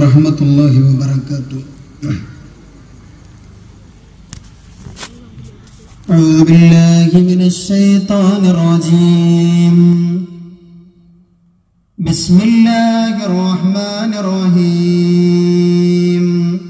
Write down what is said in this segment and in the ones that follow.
ورحمة الله وبركاته أعوذ بالله من الشيطان الرجيم بسم الله الرحمن الرحيم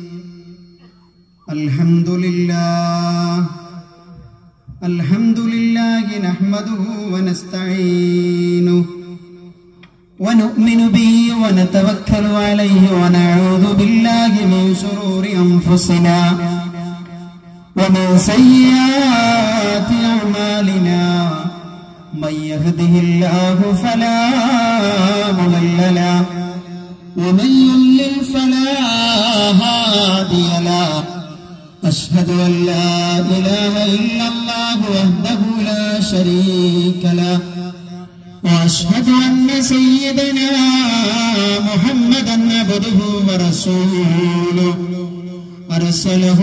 الحمد لله الحمد لله نحمده ونستعينه ونؤمن به ونتوكل عليه ونعوذ بالله من شرور أنفسنا ومن سيئات أعمالنا من يهده الله فلا مضل له ومن يضلل فلا هادي له أشهد أن لا إله إلا الله وحده لا شريك له وأشهد أن سيدنا محمدا عبده ورسوله أرسله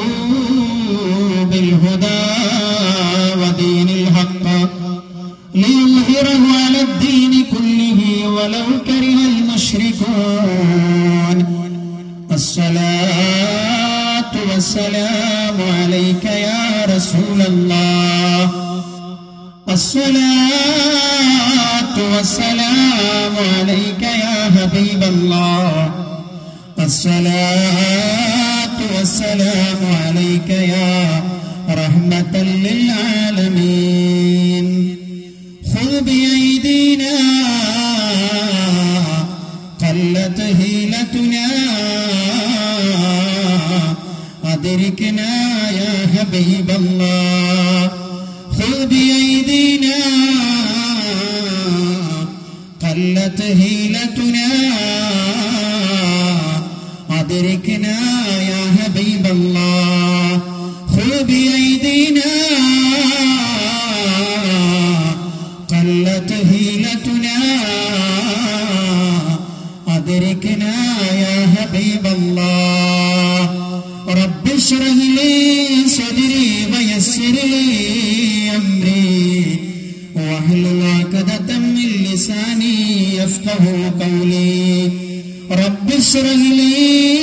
بالهدى ودين الحق ليظهره على الدين كله ولو كره المشركون الصلاة والسلام عليك يا رسول الله الصلاة والسلام عليك يا حبيب الله الصلاة والسلام عليك يا رحمة للعالمين خذ بأيدينا قلت هيلتنا أدركنا يا حبيب الله خذ بأيدينا قلت هيلتنا أدركنا يا حبيب الله خذ بأيدينا قلت هيلتنا أدركنا يا حبيب الله رب اشرح لي صدري ويسر لي أمري واحلل عقدة من لساني يفقه قولي رب اشرح لي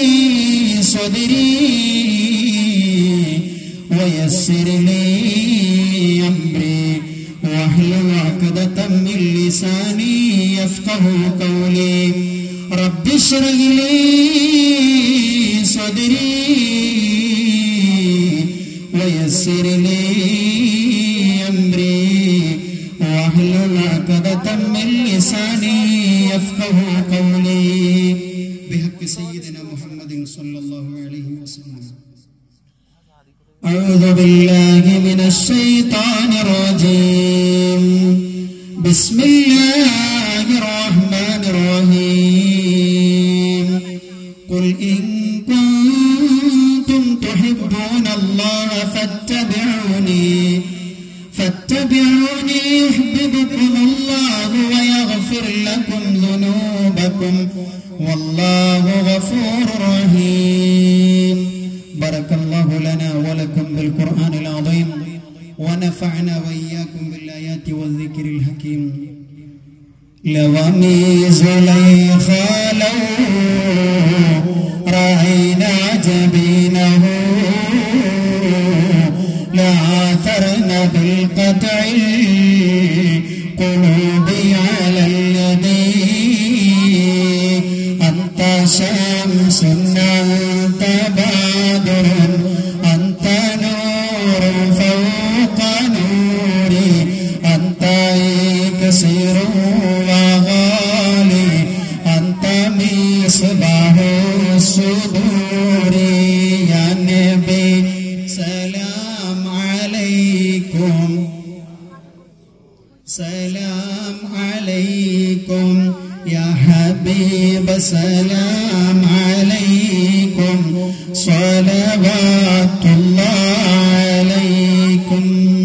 صدري ويسر لي أمري واحلل عقدة من لساني يفقه قولي رب اشرح لي صدري ويسر لي أمري واحلل عقدة من لساني يفقه قولي بحق سيدنا محمد صلى الله عليه وسلم أعوذ بالله من الشيطان الرجيم بسم الله الرحمن الرحيم قل إن كنتم تحبون الله فاتبعوني فاتبعوني يحببكم الله ويغفر لكم ذنوبكم والله غفور رحيم بارك الله لنا ولكم بالقرآن العظيم ونفعنا وإياكم بالآيات والذكر الحكيم لومي زليخا لو رأينا جبينه لآثرنا بالقطع القلوب على الذي أنت شمس أنت بدر أنت نور فوق نوري أنت كثير وغالي أنت مصباح الصدور يا نبي سلام عليكم سلام عليكم يا حبيب سلام عليكم صلوات الله عليكم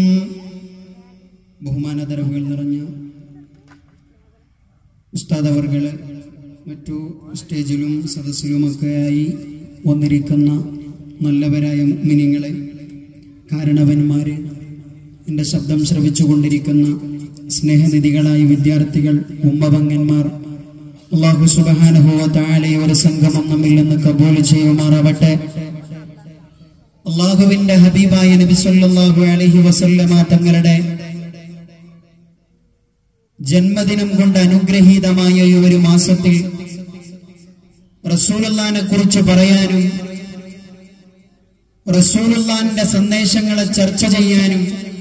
ബഹുമാനതരവുകൾ നിറഞ്ഞ ഉസ്താദ് അവർകള് മറ്റു സ്റ്റേജിലും സദസ്സിലുമൊക്കെയായി വന്നിരിക്കുന്ന നല്ലവരായ മിനിങ്ങളെ കാരണവന്മാര് എൻ്റെ ശബ്ദം ശ്രവിച്ചുകൊണ്ടിരിക്കുന്ന സ്നേഹനിധികളായ വിദ്യാർത്ഥികൾ ഉമ്മപങ്ങന്മാർ അള്ളാഹു സുബഹാനഹുവ താഴെ ഒരു സംഗമം നമ്മിൽ നിന്ന് കബൂൽ ചെയ്യുമാറാവട്ടെ അള്ളാഹുവിന്റെ ഹബീബായ നബി സല്ലല്ലാഹു അലൈഹി വസല്ലമ തങ്ങളുടെ ജന്മദിനം കൊണ്ട് അനുഗ്രഹീതമായ ഈ ഒരു മാസത്തിൽ റസൂലുള്ളാനെ കുറിച്ച് പറയാനും റസൂലുള്ളാന്റെ സന്ദേശങ്ങളെ ചർച്ച ചെയ്യാനും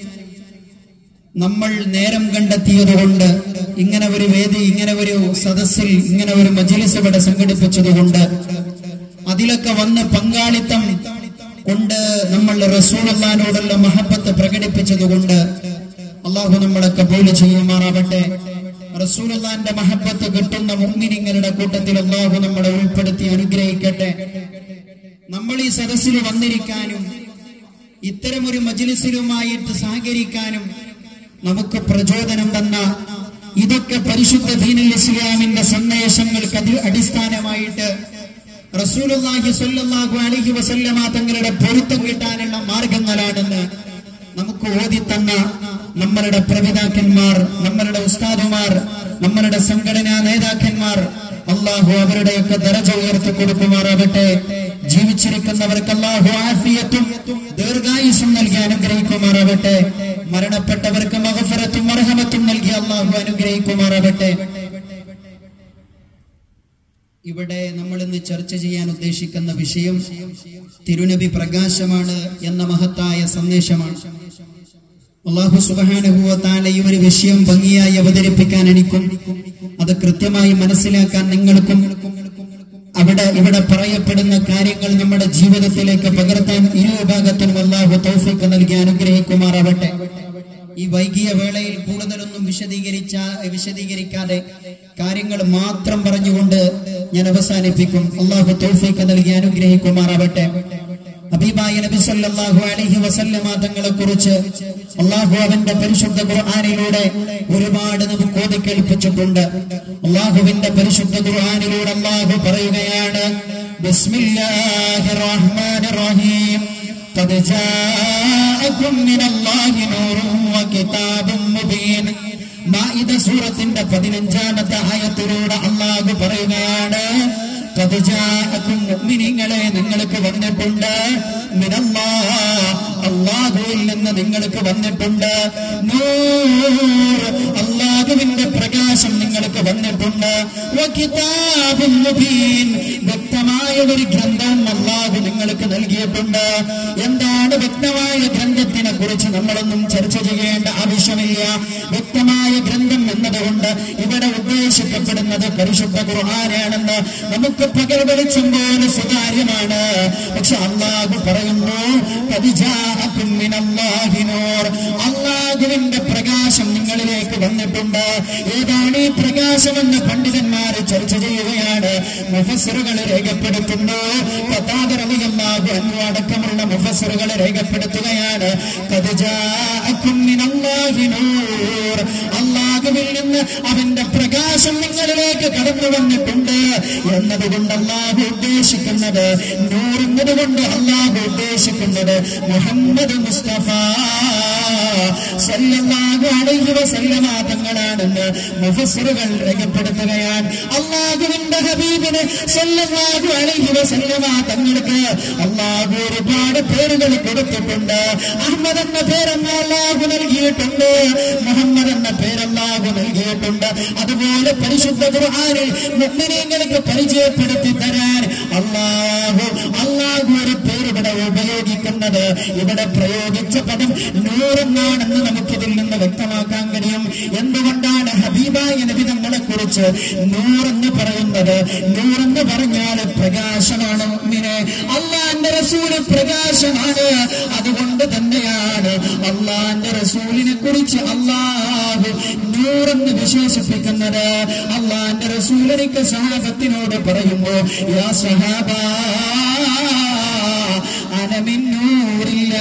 നമ്മൾ നേരം കണ്ടെത്തിയതുകൊണ്ട് ഇങ്ങനെ ഒരു വേദി ഇങ്ങനെ ഒരു സദസ്സിൽ ഇങ്ങനെ ഒരു മജിലിസ് ഇവിടെ സംഘടിപ്പിച്ചതുകൊണ്ട് അതിലൊക്കെ വന്ന് പങ്കാളിത്തം കൊണ്ട് നമ്മൾ റസൂലുള്ളാനോടുള്ള മഹബത്ത് പ്രകടിപ്പിച്ചതുകൊണ്ട് അള്ളാഹു നമ്മളെ കബൂല് ചെയ്യുമാറാവട്ടെ റസൂലുള്ളാന്റെ മഹബത്ത് കിട്ടുന്ന മുഗ്മിനിങ്ങളുടെ കൂട്ടത്തിൽ അള്ളാഹു നമ്മളെ ഉൾപ്പെടുത്തി അനുഗ്രഹിക്കട്ടെ നമ്മൾ ഈ സദസ്സിൽ വന്നിരിക്കാനും ഇത്തരമൊരു മജ്ലിസിലുമായിട്ട് സഹകരിക്കാനും നമുക്ക് പ്രചോദനം തന്ന ഇതൊക്കെ പരിശുദ്ധ ദീനുൽ ഇസ്ലാമിന്റെ സന്ദേശങ്ങൾക്ക് അതി അടിസ്ഥാനമായിട്ട് റസൂലുള്ളാഹി സ്വല്ലല്ലാഹു അലൈഹി വസല്ലമ തങ്ങളുടെ പൊരുത്തം കിട്ടാനുള്ള മാർഗങ്ങളാണെന്ന് നമുക്ക് ഓതി തന്ന നമ്മളുടെ പ്രപിതാക്കന്മാർ നമ്മളുടെ ഉസ്താദുമാർ നമ്മളുടെ സംഘടനാ നേതാക്കന്മാർ അള്ളാഹു അവരുടെയൊക്കെ ദരജ ഉയർത്തി കൊടുക്കുമാറാവട്ടെ ജീവിച്ചിരിക്കുന്നവർക്ക് അള്ളാഹു ആഫിയത്തും ദീർഘായുസും നൽകി അനുഗ്രഹിക്കുമാറാവട്ടെ മരണപ്പെട്ടവർക്ക് മഹഫറത്തും അർഹമത്തും നൽകി അള്ളാഹു അനുഗ്രഹിക്കുമാറാവട്ടെ ഇവിടെ നമ്മൾ ഇന്ന് ചർച്ച ചെയ്യാൻ ഉദ്ദേശിക്കുന്ന വിഷയം തിരുനബി പ്രകാശമാണ് എന്ന മഹത്തായ സന്ദേശമാണ് അള്ളാഹു സുബാനുഭവത്താലെ ഈ ഒരു വിഷയം ഭംഗിയായി അവതരിപ്പിക്കാൻ എനിക്കും അത് കൃത്യമായി മനസ്സിലാക്കാൻ നിങ്ങൾക്കും അവിടെ ഇവിടെ പറയപ്പെടുന്ന കാര്യങ്ങൾ നമ്മുടെ ജീവിതത്തിലേക്ക് പകർത്താൻ ഇരു വിഭാഗത്തിനും അള്ളാഹു തൗഫീഖ് നൽകി അനുഗ്രഹിക്കുമാറാവട്ടെ ഈ വൈകിയ വേളയിൽ കൂടുതലൊന്നും വിശദീകരിച്ച വിശദീകരിക്കാതെ കാര്യങ്ങൾ മാത്രം പറഞ്ഞുകൊണ്ട് ഞാൻ അവസാനിപ്പിക്കും അള്ളാഹു തൗഫീഖ് നൽകി അനുഗ്രഹിക്കുമാറാവട്ടെ ഹബീബായ നബി സല്ലല്ലാഹു അലൈഹി വസല്ലമ തങ്ങളെ കുറിച്ച് അള്ളാഹു അവന്റെ പരിശുദ്ധ ഖുർആനിലൂടെ ഒരുപാട് നമുക്ക് ഓതി കേൾപ്പിച്ചിട്ടുണ്ട് അള്ളാഹുവിന്റെ പരിശുദ്ധ ഖുർആനിലൂടെ അള്ളാഹു പറയുകയാണ് ബിസ്മില്ലാഹിർ റഹ്മാനിർ റഹീം قد جاءكم من الله نور وكتاب مبين മാഇദ സൂറത്തിന്റെ പതിനഞ്ചാമത്തെ ആയത്തിലൂടെ അള്ളാഹു പറയുകയാണ് قد جاءكم മുഅ്മിനീങ്ങളെ നിങ്ങൾക്ക് വന്നിട്ടുണ്ട് മിനല്ലാഹ് അള്ളാഹുവിൽ നിന്ന് നിങ്ങൾക്ക് വന്നിട്ടുണ്ട് നൂർ അള്ളാഹുവിന്റെ പ്രകാശം നിങ്ങൾക്ക് വന്നിട്ടുണ്ട് വകിതാബും മുബീൻ വ്യക്തമായ ഒരു ഗ്രന്ഥവും അള്ളാഹു നിങ്ങൾക്ക് നൽകിയിട്ടുണ്ട് എന്താണ് വ്യക്തമായ ഗ്രന്ഥത്തിനെ കുറിച്ച് നമ്മളൊന്നും ചർച്ച ചെയ്യേണ്ട ആവശ്യമില്ല വ്യക്തമായ ഗ്രന്ഥം എന്നതുകൊണ്ട് ഇവിടെ ഉദ്ദേശിക്കപ്പെടുന്നത് പരിശുദ്ധ ഖുർആനാണെന്ന് നമുക്ക് പകൽ വെളിച്ചം പോലെ സുതാര്യമാണ് പക്ഷെ അള്ളാഹു പറയുന്നു "ഖദിജാഅക്കും മിനല്ലാഹി നൂർ." അള്ളാഹുവിന്റെ പ്രകാശം നിങ്ങളിലേക്ക് വന്നിട്ടുണ്ട് ഏതാണ് ഈ പ്രകാശമെന്ന് പണ്ഡിതന്മാർ ചർച്ച ചെയ്യുകയാണ് മുഫസറുകൾ രേഖപ്പെടുത്തുന്നു പതാകറവിയല്ലാഹു അന്നു അടക്കമുള്ള മുഫസറുകൾ രേഖപ്പെടുത്തുകയാണ് "ഖദിജാഅക്കും മിനല്ലാഹി നൂർ." അള്ളാഹുവിൽ നിന്ന് അവന്റെ പ്രകാശം നിങ്ങളിലേക്ക് കടന്നു വന്നിട്ടുണ്ട് എന്നതുകൊണ്ട് അള്ളാഹു ഉദ്ദേശിക്കുന്നത് നൂറുന്നത് കൊണ്ട് അള്ളാഹു ഉദ്ദേശിക്കുന്നത് മുഹമ്മദ് മുസ്തഫ സല്ലല്ലാഹു അലൈഹി വസല്ലമ തങ്ങളാണെന്ന് മുഫസ്സിറുകൾ രേഖപ്പെടുത്തുകയാണ് അള്ളാഹുവിന്റെ ഹബീബിന് സല്ലല്ലാഹു അലൈഹി വസല്ലമ തങ്ങൾക്ക് അള്ളാഹു ഒരുപാട് പേരുകൾ കൊടുത്തിട്ടുണ്ട് അഹമ്മദ് എന്ന പേരെന്ന് അള്ളാഹു നൽകിയിട്ടുണ്ട് മുഹമ്മദ് എന്ന പേരല്ലാഹു നൽകിയിട്ടുണ്ട് അതുപോലെ പരിശുദ്ധ ഖുർആനിൽ മുഅ്മിനീങ്ങൾക്ക് പരിചയപ്പെടുത്തി തരാൻ അള്ളാഹു അള്ളാഹു ഒരു പേര് ഇവിടെ ഉപയോഗിക്കുന്നത് ഇവിടെ പ്രയോഗിച്ച പദം നൂറെന്നാണെന്ന് നമുക്കിതിൽ നിന്ന് വ്യക്തമാക്കാൻ കഴിയും എന്തുകൊണ്ടാണ് ഹബീബായ നബി നമ്മളെ കുറിച്ച് നൂറെന്ന് പറയുന്നത് നൂറെന്ന് പറഞ്ഞാൽ പ്രകാശമാണ് മുഅ്മിനെ അള്ളാന്റെ റസൂല് പ്രകാശമാണ് അതുകൊണ്ട് തന്നെയാണ് അള്ളാന്റെ റസൂലിനെ കുറിച്ച് അള്ളാഹു നൂറെന്ന് വിശേഷിപ്പിക്കുന്നത് അള്ളാന്റെ റസൂലിനിക്ക് സഹാബത്തിനോട് പറയുമ്പോ യാ സഹാബ അനമിന്നൂറില്ല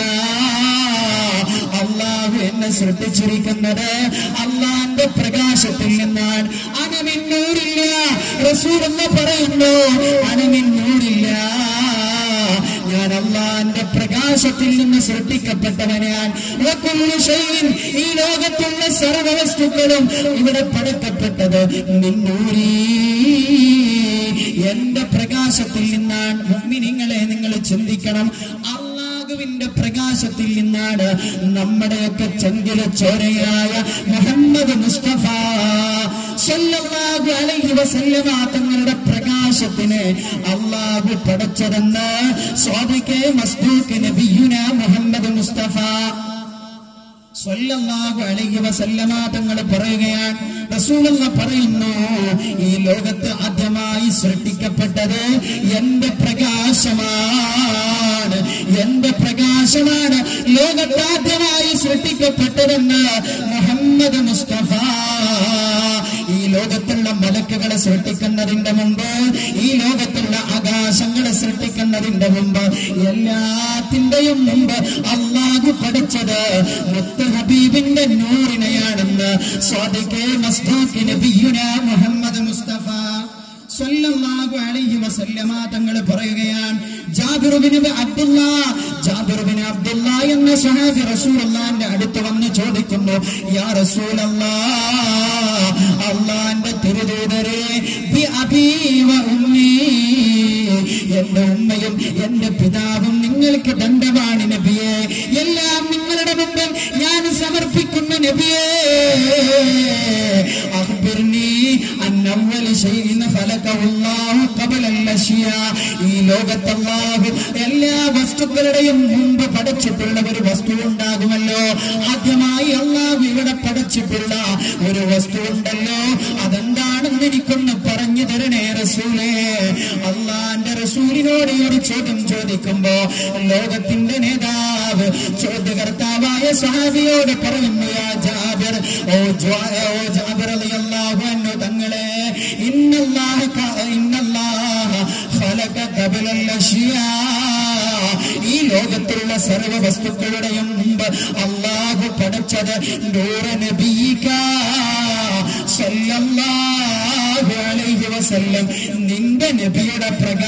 അള്ളാഹു എന്നെ സൃഷ്ടിച്ചിരിക്കുന്നത് അള്ളാന്റെ പ്രകാശത്തിൽ നിന്നാണ് അനമിന്നൂരില്ല റസൂൽ എന്ന് പറയുന്നു അനമിന്നൂരില്ല ഞാൻ അള്ളാന്റെ പ്രകാശത്തിൽ നിന്ന് സൃഷ്ടിക്കപ്പെട്ടവനാൻ വകുല്ലു ഷൈഇൻ, ഈ ലോകത്തുള്ള സർവ വസ്തുക്കളും ഇവിടെ പടക്കപ്പെട്ടത് നിന്നൂരി എന്റെ പ്രകാശത്തിൽ നിന്നാണ് മുഅ്മിനീങ്ങളെ നിങ്ങൾ ചിന്തിക്കണം അള്ളാഹുവിന്റെ പ്രകാശത്തിൽ നിന്നാണ് നമ്മുടെയൊക്കെ ചെങ്കില ചോരയായ മുഹമ്മദ് മുസ്തഫ സല്ലല്ലാഹു അലൈഹി വസല്ലമ തങ്ങളുടെ പ്രകാശത്തിന് അള്ളാഹു പടച്ചതെന്ന് സ്വാദിക്കെ മസ്തൂക്ക് നബിയുന മുഹമ്മദ് മുസ്തഫ സ്വല്ലല്ലാഹു അലൈഹി വസല്ലമ തങ്ങൾ പറയുകയാണ് റസൂലുള്ള പറയുന്നു ഈ ലോകത്ത് ആദ്യമായി സൃഷ്ടിക്കപ്പെട്ടത് എന്റെ പ്രകാശമാണ് എന്റെ പ്രകാശമാണ് ലോകത്ത് ആദ്യമായി സൃഷ്ടിക്കപ്പെട്ടതെന്ന് മുഹമ്മദ് മുസ്തഫ ഈ ലോകത്തുള്ള മലക്കുകളെ സൃഷ്ടിക്കുന്നതിന്റെ മുമ്പ് ഈ ലോകത്തുള്ള ആകാശങ്ങളെ സൃഷ്ടിക്കുന്നതിന്റെ മുമ്പ് എല്ലാത്തിന്റെയും മുമ്പ് അള്ളാഹു പഠിച്ചത് മുത്ത് ഹബീബിന്റെ നൂറിനെയാണെന്ന് സ്വാദിഖെ മസ്തൂഖ് നബിയുന മുഹമ്മദ് മുസ്തഫ സ്വല്ലല്ലാഹു അലൈഹി വസല്ലമ തങ്ങൾ പറയുകയാണ് Jabir bin Abdullah Jabir bin Abdullah എന്ന സ്വഹാബി റസൂലുള്ളാഹിന്റെ അടുത്ത് വന്ന് ചോദിക്കുന്നു യാ റസൂലല്ലാഹ് അള്ളാന്റെ തിരുദൂതരെ ബി അബീ വ ഉമ്മീ എന്റെ ഉമ്മയും എന്റെ പിതാവും നിങ്ങൾക്ക് ദണ്ഡമാണ് നബിയെ എല്ലാം നിങ്ങളുടെ മുമ്പിൽ ഞാൻ സമർപ്പിക്കുന്ന നബിയേ അഖ്ബിർനി അൻ അവ്വൽ ശൈഇൻ ഖലഖഹു അല്ലാഹു ഖബല അൽ-അശ്യാ ഈ ലോകത്ത് അല്ലാഹു എല്ലാ വസ്തുക്കളുടെയും മുമ്പ് പടച്ചിട്ടുള്ള ഒരു വസ്തു ഉണ്ടാകുമല്ലോ ആദ്യമായി അള്ളാഹു ഇവിടെ പടച്ചിട്ടുള്ള ഒരു വസ്തു ഉണ്ടല്ലോ അതെന്താണെന്ന് എനിക്കൊന്ന് പറഞ്ഞു തരണേ റസൂലേ അള്ളാന്റെ റസൂലിനോട് ഈ ഒരു ചോദ്യം ചോദിക്കുമ്പോ ലോകത്തിന്റെ നേതാവ് ചോദ്യകർത്താവായ സഹാബിയോട് പറയുന്നു യാ ജാബിർ ഓ ജ്വാ- ഓ ജാബിർ റളിയല്ലാഹു അൻഹു തങ്ങളെ ഇന്നല്ലാഹ ക- ഇന്നല്ലാഹ ഖലഖ ഖബലൽ അശ്യാ ഈ ലോകത്തുള്ള സർവ്വ വസ്തുക്കളുടെയും മുമ്പ് അള്ളാഹു പഠിച്ചത് നൂറ നബീക സല്ലല്ലാഹു അലൈഹി വസല്ലം നിന്റെ നബിയുടെ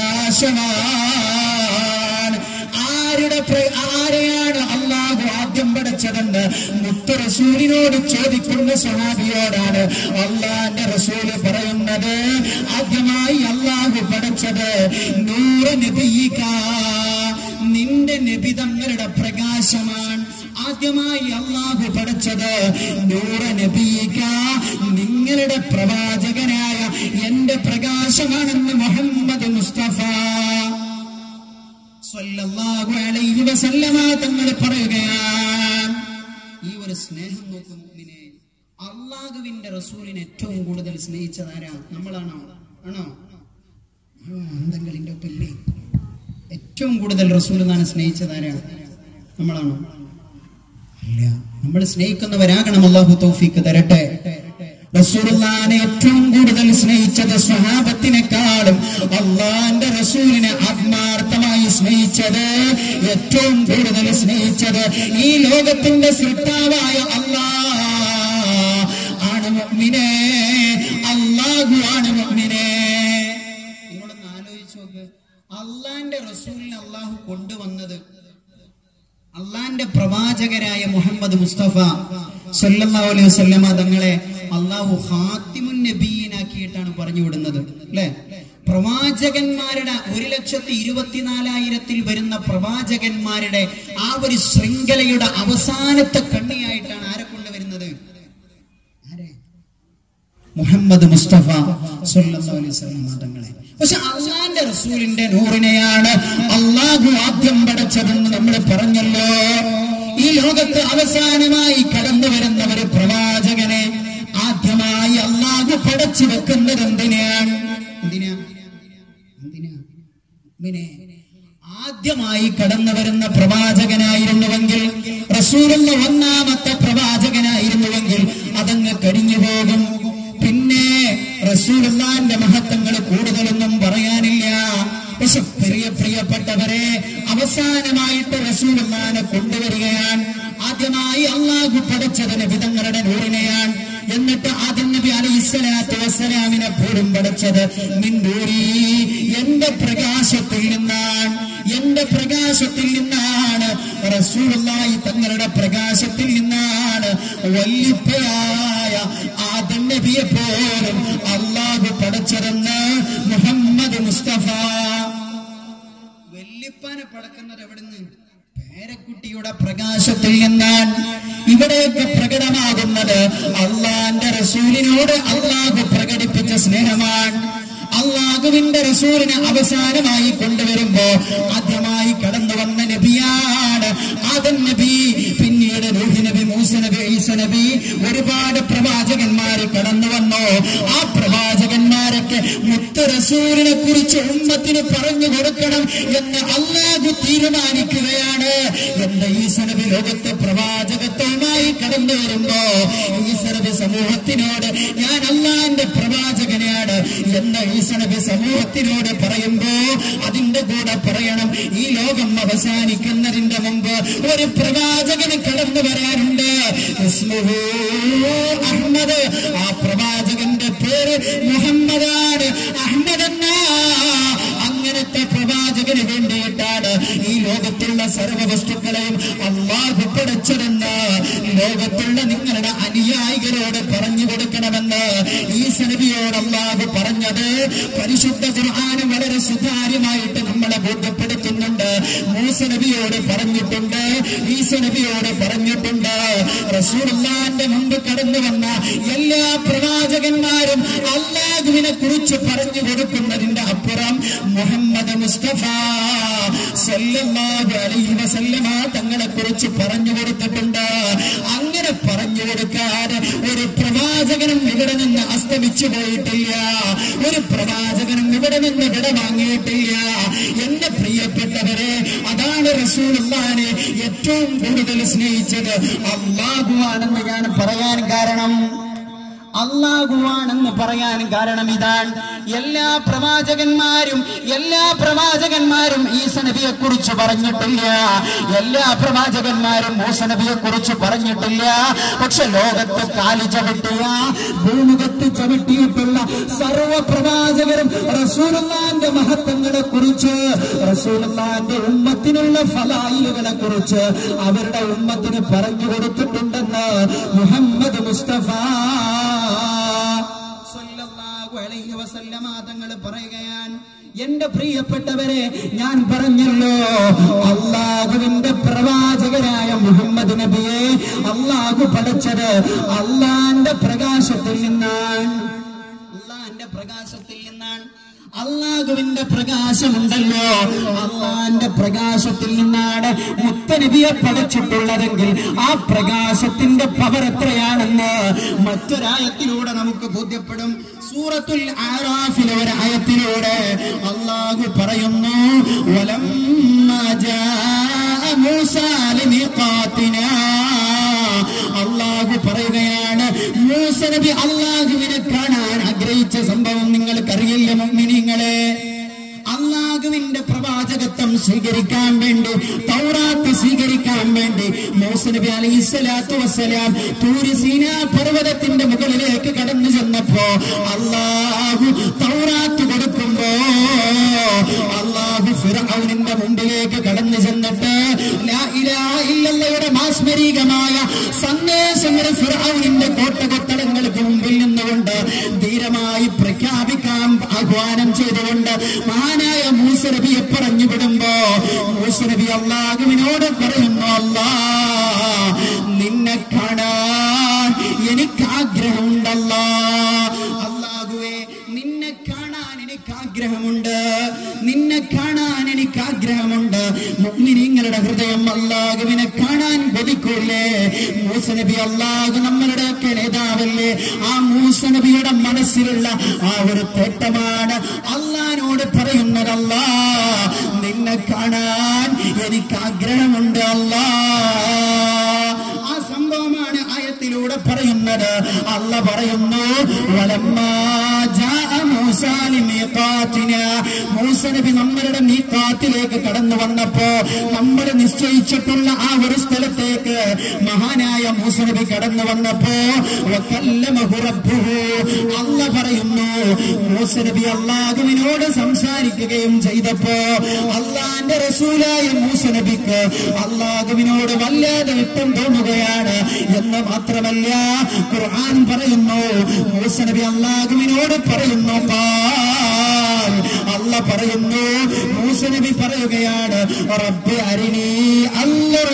പ്രകാശമാണ് ആരുടെ പ്ര- ആരെയാണ് അള്ളാഹു ആദ്യം പഠിച്ചതെന്ന് മുത്ത് റസൂലിനോട് ചോദിക്കുന്ന സ്വഹാബിയോടാണ് അള്ളാന്റെ റസൂല് പറയുന്നത് ആദ്യമായി അള്ളാഹു പഠിച്ചത് നൂറ് നബിയിക്ക നിന്റെ നബി തങ്ങളുടെ പ്രകാശമാണ് ആദ്യമായി അള്ളാഹു പഠിച്ചത് നൂറ നബിയിക്ക നിങ്ങളുടെ പ്രവാചകനായ എന്റെ പ്രകാശമാണെന്ന് മുഹമ്മദ് മുസ്തഫ സ്വല്ലല്ലാഹു അലൈഹി വസല്ലമ തങ്ങൾ പറയുകയാണ് ഈ ഒരു സ്നേഹം നോക്കും മുഅ്മിനെ അള്ളാഹുവിന്റെ റസൂലിനെ ഏറ്റവും കൂടുതൽ സ്നേഹിച്ചതാരാ നമ്മളാണോ ആണോ ആ, എന്തെങ്കിലും എൻ്റെ ഒപ്പല്ലേ ഏറ്റവും കൂടുതൽ റസൂൽ എന്നാണ് സ്നേഹിച്ചതാരാ നമ്മളാണോ ഇല്ല നമ്മൾ സ്നേഹിക്കുന്നവരാകണം അള്ളാഹു തൗഫീക്ക് തരട്ടെ റസൂലുള്ളാനെ ഏറ്റവും കൂടുതൽ സ്നേഹിച്ചത് സ്വഹാബത്തിനെക്കാളും അള്ളാന്റെ റസൂലിനെ ആത്മാർത്ഥമായി സ്നേഹിച്ചത് ഏറ്റവും കൂടുതൽ സ്നേഹിച്ചത് ഈ ലോകത്തിന്റെ സൃഷ്ടാവായ അള്ളാ ആണ് മുഅ്മിനെ അള്ളാഹു ആണ് മുഅ്മിനെ നിങ്ങളൊന്ന് ആലോചിച്ച് നോക്ക് അള്ളാന്റെ റസൂലിനെ അള്ളാഹു കൊണ്ടുവന്നത് അള്ളാന്റെ പ്രവാചകരായ മുഹമ്മദ് മുസ്തഫ സല്ലല്ലാഹു അലൈഹി വസല്ലമ തങ്ങളെ അള്ളാഹു ഹാത്തിമുൻ നബീനാക്കിയിട്ടാണ് പറഞ്ഞു വിടുന്നത് അല്ലെ പ്രവാചകന്മാരുടെ ഒരു ലക്ഷത്തി ഇരുപത്തിനാലായിരത്തിൽ വരുന്ന പ്രവാചകന്മാരുടെ ആ ഒരു ശൃംഖലയുടെ അവസാനത്തെ കണ്ണിയായിട്ടാണ് ആരെ കൊണ്ടുവരുന്നത് ആരെ മുഹമ്മദ് മുസ്തഫ സല്ലല്ലാഹു അലൈഹി വസല്ലം തങ്ങളെ പക്ഷെ അള്ളാന്റെ റസൂലിന്റെ നൂറിനെയാണ് അള്ളാഹു ആദ്യം പടച്ചതെന്ന് നമ്മൾ പറഞ്ഞല്ലോ ഈ ലോകത്ത് അവസാനമായി കടന്നു വരുന്ന ഒരു പ്രവാചകനെ ആദ്യമായി അള്ളാഹു പടച്ചു വെക്കുന്നത് എന്തിനാണ് എന്തിനാ എന്തിനാ മുഅ്മിനെ, ആദ്യമായി കടന്നു വരുന്ന പ്രവാചകനായിരുന്നുവെങ്കിൽ റസൂലുള്ള ഒന്നാമത്തെ പ്രവാചകനായിരുന്നുവെങ്കിൽ അതങ്ങ് കഴിഞ്ഞു പോകും പിന്നെ റസൂലുള്ളാന്റെ മഹത്വങ്ങൾ കൂടുതലൊന്നും പറയാനില്ല പക്ഷെ പ്രിയ പ്രിയപ്പെട്ടവരെ അവസാനമായിട്ട് റസൂലുള്ളാനെ കൊണ്ടുവരികയാണ് ആദ്യമായി അള്ളാഹു പഠിച്ചത് നബിതങ്ങളുടെ നൂറിനെയാണ് എന്നിട്ട് ആദ്യം നബി അലൈഹി സ്വലാത്തു വസ്സലാമിനെ പോലും പഠിച്ചത് നിന്നൂരി എന്റെ പ്രകാശത്തിൽ നിന്നാണ് എന്റെ പ്രകാശത്തിൽ നിന്നാണ് റസൂലുള്ളാഹി തങ്ങളുടെ പ്രകാശത്തിൽ നിന്നാണ് വല്ലിപ്പയായ ആദം നബിയെ പോലും അള്ളാഹു പഠിച്ചതെന്ന് മുഹമ്മദ് മുസ്തഫ വല്യപ്പാനെ പടക്കുന്നത് എവിടുന്ന് പേരക്കുട്ടിയുടെ പ്രകാശത്തിൽ നിന്നാണ് ഇവിടെയൊക്കെ പ്രകടമാകുന്നത് അള്ളാന്റെ റസൂലിനോട് അള്ളാഹു പ്രകടിപ്പിച്ച സ്നേഹമാണ് അള്ളാഹുവിന്റെ റസൂലിനെ അവസാനമായി കൊണ്ടുവരുമ്പോ ആദ്യമായി കടന്നു വന്ന നബിയാണ് ആദൻ നബി പിന്നീട് നൂഹ് നബി മൂസ നബി ഈസ നബി ഒരുപാട് പ്രവാചകന്മാർ കടന്നു വന്നു ആ പ്രവാചകന്മാരൊക്കെ മുത്ത് റസൂലിനെ കുറിച്ച് ഉമ്മത്തിന് പറഞ്ഞു കൊടുക്കണം എന്ന് അള്ളാഹു തീരുമാനിക്കുകയാണ് എന്റെ ഈസ നബി ലോകത്തെ പ്രവാചകത്വമായി കടന്നു വരുമ്പോ ഈസ നബി സമൂഹത്തിനോട് ഞാൻ അള്ളാന്റെ പ്രവാചകനാണ് എന്ന ഈസ നബി സമൂഹത്തിനോട് പറയുമ്പോ അതിന്റെ കൂടെ പറയണം ഈ ലോകം അവസാനിക്കുന്നതിന്റെ മുമ്പ് ഒരു പ്രവാചകന് കടന്നു വരാനുണ്ട് ഇസ്മുഹു അഹ്മദ് ആ പ്രവാചകന്റെ പേര് മുഹമ്മദാണ് അഹ്മദ് എന്ന അങ്ങനത്തെ പ്രവാചകന് വേണ്ടിയിട്ടാണ് ഈ ലോകത്തുള്ള സർവ്വ വസ്തുക്കളെയും അള്ളാഹു പടച്ചതെന്ന് ലോകത്തുള്ള നിങ്ങളുടെ അനുയായികളോട് പറഞ്ഞു കൊടുക്കണമെന്ന് ഈ സനബിയോട് അള്ളാഹു പറഞ്ഞത് പരിശുദ്ധ ഖുർആന് വളരെ സുതാര്യമായിട്ട് നമ്മളെ ബോധ്യപ്പെടുത്തുന്നുണ്ട് മൂസ നബിയോട് പറഞ്ഞിട്ടുണ്ട് ഈസ നബിയോട് പറഞ്ഞിട്ടുണ്ട് റസൂലുള്ളാന്റെ മുമ്പ് കടന്നു വന്ന എല്ലാ പ്രവാചകന്മാരും അള്ളാഹുവിനെ കുറിച്ച് പറഞ്ഞു കൊടുക്കുന്നതിന്റെ അപ്പുറം മുഹമ്മദ് മുസ്തഫ സല്ലല്ലാഹു അലൈഹി വസല്ലമ തങ്ങളെ കുറിച്ച് പറഞ്ഞു കൊടുത്തിട്ടുണ്ട് അങ്ങനെ പറഞ്ഞു കൊടുക്കാതെ ഒരു പ്രവാചകനും ഇവിടെ നിന്ന് അസ്തമിച്ചു പോയിട്ടില്ല ഒരു പ്രവാചകനും ഇവിടെ നിന്ന് വിട വാങ്ങിയിട്ടില്ല എന്റെ പ്രിയപ്പെട്ടവരെ അതാണ് റസൂലുള്ളാനെ ഏറ്റവും കൂടുതൽ സ്നേഹിച്ചത് അള്ളാഹുവാണെന്ന് ഞാൻ പറയാൻ കാരണം അള്ളാഹുവാണെന്ന് പറയാൻ കാരണം ഇതാണ് എല്ലാ പ്രവാചകന്മാരും എല്ലാ പ്രവാചകന്മാരും ഈസ നബിയെ കുറിച്ച് പറഞ്ഞിട്ടില്ല എല്ലാ പ്രവാചകന്മാരും മൂസ നബിയെ കുറിച്ച് പറഞ്ഞിട്ടില്ല പക്ഷെ ലോകത്ത് കാലി ചവിട്ടിയ ഭൂമുഖത്ത് ചവിട്ടിയിട്ടുള്ള സർവ പ്രവാചകരും റസൂലുള്ളാന്റെ മഹത്വങ്ങളെ കുറിച്ച് റസൂലുള്ളാന്റെ ഉമ്മത്തിനുള്ള ഫലായിലുകളെ കുറിച്ച് അവരുടെ ഉമ്മത്തിന് പറഞ്ഞു കൊടുത്തിട്ടുണ്ടെന്ന് മുഹമ്മദ് മുസ്തഫ സല്ലല്ലാഹു അലൈഹി വസല്ലമ തങ്ങൾ പറയുകയാണ് എന്റെ പ്രിയപ്പെട്ടവരെ ഞാൻ പറഞ്ഞല്ലോ അള്ളാഹുവിന്റെ പ്രവാചകരായ മുഹമ്മദ് നബിയെ അള്ളാഹു പഠിച്ചത് അള്ളാന്റെ പ്രകാശത്തിൽ നിന്നാണ് അള്ളാന്റെ പ്രകാശത്തിൽ നിന്നാണ് അള്ളാഹുവിന്റെ പ്രകാശമുണ്ടല്ലോ അള്ളാന്റെ പ്രകാശത്തിൽ നിന്നാണ് മുത്തനബിയെ പഠിച്ചിട്ടുള്ളതെങ്കിൽ ആ പ്രകാശത്തിന്റെ പവർ എത്രയാണെന്ന് മറ്റൊരായത്തിലൂടെ നമുക്ക് ബോധ്യപ്പെടും സൂറത്തുൽ ആറാഫിലെ ഒരു ആയത്തിലൂടെ അള്ളാഹു പറയുന്നു വലമ്മ ജാഅ മൂസാ ലിമിഖാത്തിനാ അള്ളാഹു പറയുകയാണ് മൂസ നബി അള്ളാഹുവിനെ കാണാൻ ആഗ്രഹിച്ച സംഭവം നിങ്ങൾക്കറിയില്ല മുഅ്മിനീങ്ങളെ അള്ളാഹുവിന്റെ പ്രവാചകത്വം സ്വീകരിക്കാൻ വേണ്ടി തൗറാത്ത് സ്വീകരിക്കാൻ വേണ്ടി മൂസ നബി അലൈഹി സ്വലാത്തു വസ്സലാം തൂരി സീന പർവ്വതത്തിന്റെ മുകളിലേക്ക് കടന്നു ചെന്നപ്പോ അള്ളാഹു തൗറാത്ത് കൊടുക്കുമ്പോ അള്ളാഹു ഫിറഔനിന്റെ മുമ്പിലേക്ക് കടന്നു ചെന്നിട്ട് ലാ ഇലാഹ ഇല്ലല്ലയുടെ മാസ്മരികമായ സന്ദേശങ്ങൾ ഫിറഔനിന്റെ കോട്ടകൊത്തടങ്ങൾക്ക് മുമ്പിൽ നിന്നുകൊണ്ട് ധീരമായി പ്രഖ്യാപിക്കാൻ ആഹ്വാനം ചെയ്തുകൊണ്ട് മഹാനായ മൂസ നബിയെ പറഞ്ഞു വിടുമ്പോ മൂസ നബി അള്ളാഹുവിനോട് പറയുന്നു അല്ലാ നിന്നെ കാണാൻ എനിക്ക് ആഗ്രഹമുണ്ടല്ലാ അള്ളാഹുവേ നിന്നെ കാണാൻ എനിക്ക് ആഗ്രഹമുണ്ട് നിന്നെ കാണാൻ എനിക്ക് ആഗ്രഹമുണ്ട് മുഅ്മിനീങ്ങളുടെ ഹൃദയം അള്ളാഹുവിനെ കാണാൻ കൊതിക്കൂലേ മൂസ നബി അള്ളാഹു നമ്മളുടെയൊക്കെ നേതാവല്ലേ ആ മൂസ നബിയുടെ മനസ്സിലുള്ള ആ ഒരു തേട്ടമാണ് അള്ളഹാനോട് പറയുന്നതല്ലാ നിന്നെ കാണാൻ എനിക്ക് ആഗ്രഹമുണ്ട് അല്ലാ ആ സംഭവമാണ് ആയത്തിലൂടെ പറയുന്നത് അല്ല പറയുന്നു വലമ്മാ ജാഅ മൂസാ ലിമീഖാത്തിനാ. മൂസ നബി നമ്മളുടെ മീഖാത്തിലേക്ക് കടന്നു വന്നപ്പോ നമ്മൾ നിശ്ചയിച്ചിട്ടുള്ള ആ ഒരു സ്ഥലത്തേക്ക് മഹാനായ മൂസ നബി കടന്നു വന്നപ്പോ വകല്ലമഹു റബ്ബുഹു. അല്ല പറയുന്നു മൂസ നബി അള്ളാഹുവിനോട് സംസാരിക്കുകയും ചെയ്തപ്പോ അള്ളാന്റെ റസൂലായ മൂസ നബിക്ക് അള്ളാഹുവിനോട് വല്ലാതെ ഇഷ്ടം തോന്നുകയാണ് എന്ന് മാത്രമല്ല ഖുർആൻ പറയുന്നു മൂസ നബി അള്ളാഹുവിനോട് പറയുന്നു "ഖാൽ", അല്ല പറയുന്നു മൂസ നബി പറയുകയാണ് റബ്ബ് അരിണി അല്ലറ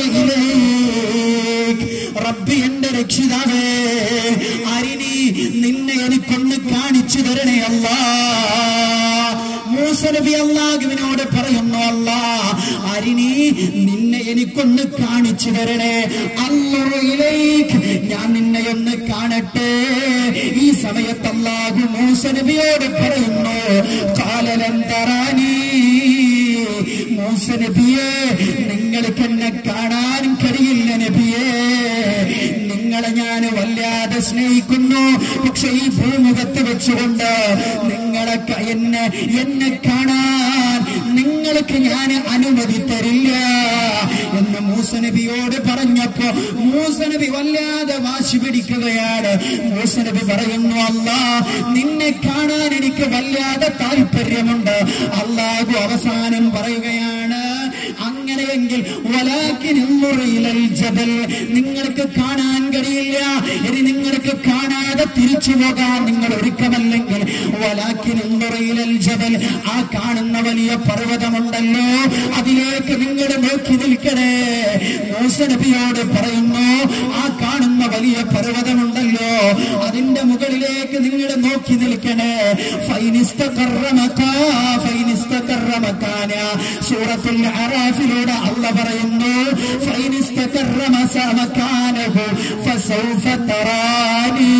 ഇലൈക് റബ്ബി എന്റെ രക്ഷിതാവേ അരിണി നിന്നെ എനിക്കൊന്ന് കാണിച്ചു തരണേ അല്ലാ മൂസ നബി അള്ളാഹുവിനോട് പറയുന്നു അല്ല അരിണി നിന്നെ എനിക്കൊന്ന് കാണിച്ചു തരണേ അല്ലറയിലേക്ക് ഞാൻ നിന്നെ ഒന്ന് കാണട്ടെ ഈ സമയത്ത് അള്ളാഹു മൂസ നബിയോട് പറയുന്നു കാലലം തറാനീ മൂസ നബിയെ നിങ്ങൾക്ക് എന്നെ കാണാൻ കഴിയില്ല നബിയെ നിങ്ങളെ ഞാൻ വല്ലാതെ സ്നേഹിക്കുന്നു പക്ഷെ ഈ ഭൂമുഖത്ത് വെച്ചുകൊണ്ട് നിങ്ങളെ ക- എന്നെ എന്നെ കാണാൻ നിങ്ങൾക്ക് ഞാൻ അനുമതി തരില്ല എന്ന് മൂസനബിയോട് പറഞ്ഞപ്പോ മൂസനബി വല്ലാതെ വാശി പിടിക്കുകയാണ് മൂസനബി പറയുന്നു അല്ല നിന്നെ കാണാൻ എനിക്ക് വല്ലാതെ താല്പര്യമുണ്ട് അള്ളാഹു അവസാനം പറയുകയാണ് അങ്ങനെയെങ്കിൽ വലാക്കിൻ ഇല്ലൽ ജബൽ നിങ്ങൾക്ക് കാണാൻ കഴിയില്ല ഇനി നിങ്ങൾക്ക് കാണാതെ തിരിച്ചു പോകാൻ നിങ്ങൾ ഒരുക്കമല്ലെങ്കിൽ വലാക്കിൻ ഇല്ലൽ ജബൽ ആ കാണുന്ന വലിയ പർവ്വതമുണ്ടല്ലോ അതിലേക്ക് നിങ്ങൾ നോക്കി നിൽക്കണേ മൂസ നബിയോട് പറയുന്നു ആ കാണുന്ന വലിയ പർവ്വതമുണ്ടല്ലോ അതിന്റെ മുകളിലേക്ക് നിങ്ങൾ നോക്കി നിൽക്കണേ ഫൈനിസ്തഖറ മക്കാ ഫൈനിസ്തഖറ മക്കാന സൂറത്തുൽ അറാഫിലൂടെ അല്ല പറയുന്നു ഫൈനിസ്തഖറ മസ മക്കാനഹു ഫസൗഫ തറാനി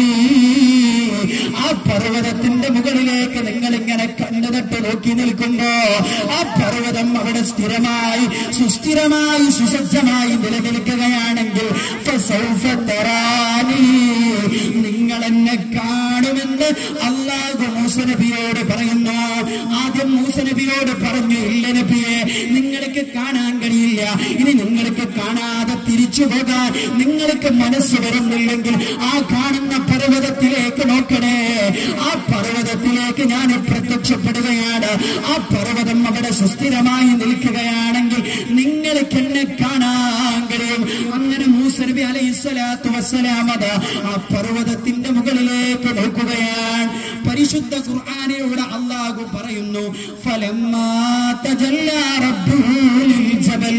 ആ പർവ്വതത്തിന്റെ മുകളിലേക്ക് നിങ്ങൾ ഇങ്ങനെ കണ്ണുതട്ട് നോക്കി നിൽക്കുമ്പോ ആ പർവ്വതം അവിടെ സ്ഥിരമായി സുസ്ഥിരമായി സുസജ്ജമായി നിലനിൽക്കുകയാണെങ്കിൽ ഫസൗഫ തറാനി നിങ്ങൾ എന്നെ കാണുമെന്ന് അള്ളാഹു മൂസനബിയോട് പറയുന്നു ആദ്യം മൂസനബിയോട് പറഞ്ഞു ഇല്ല നബിയെ നിങ്ങൾക്ക് കാണാൻ കഴിയില്ല ഇനി നിങ്ങൾക്ക് കാണാതെ തിരിച്ചു പോകാൻ നിങ്ങൾക്ക് മനസ്സ് വരുന്നില്ലെങ്കിൽ ആ കാണുന്ന പർവ്വതത്തിലേക്ക് നോക്കണേ ആ പർവ്വതത്തിലേക്ക് ഞാൻ പ്രത്യക്ഷപ്പെടുകയാണ് ആ പർവ്വതം അവിടെ സുസ്ഥിരമായി നിൽക്കുകയാണെങ്കിൽ നിങ്ങൾക്ക് എന്നെ കാണാൻ കഴിയും അങ്ങനെ മൂസനബി അലൈഹി സ്വലാത്തു വസ്സലാമത ആ പർവ്വതത്തിന്റെ മുകളിലേക്ക് നോക്കുകയാണ് പരിശുദ്ധ ഖുർആാനിലൂടെ അള്ളാഹു പറയുന്നു ഫലമ്മാ തജല്ലാ റബ്ബുഹു ലിൽ ജബൽ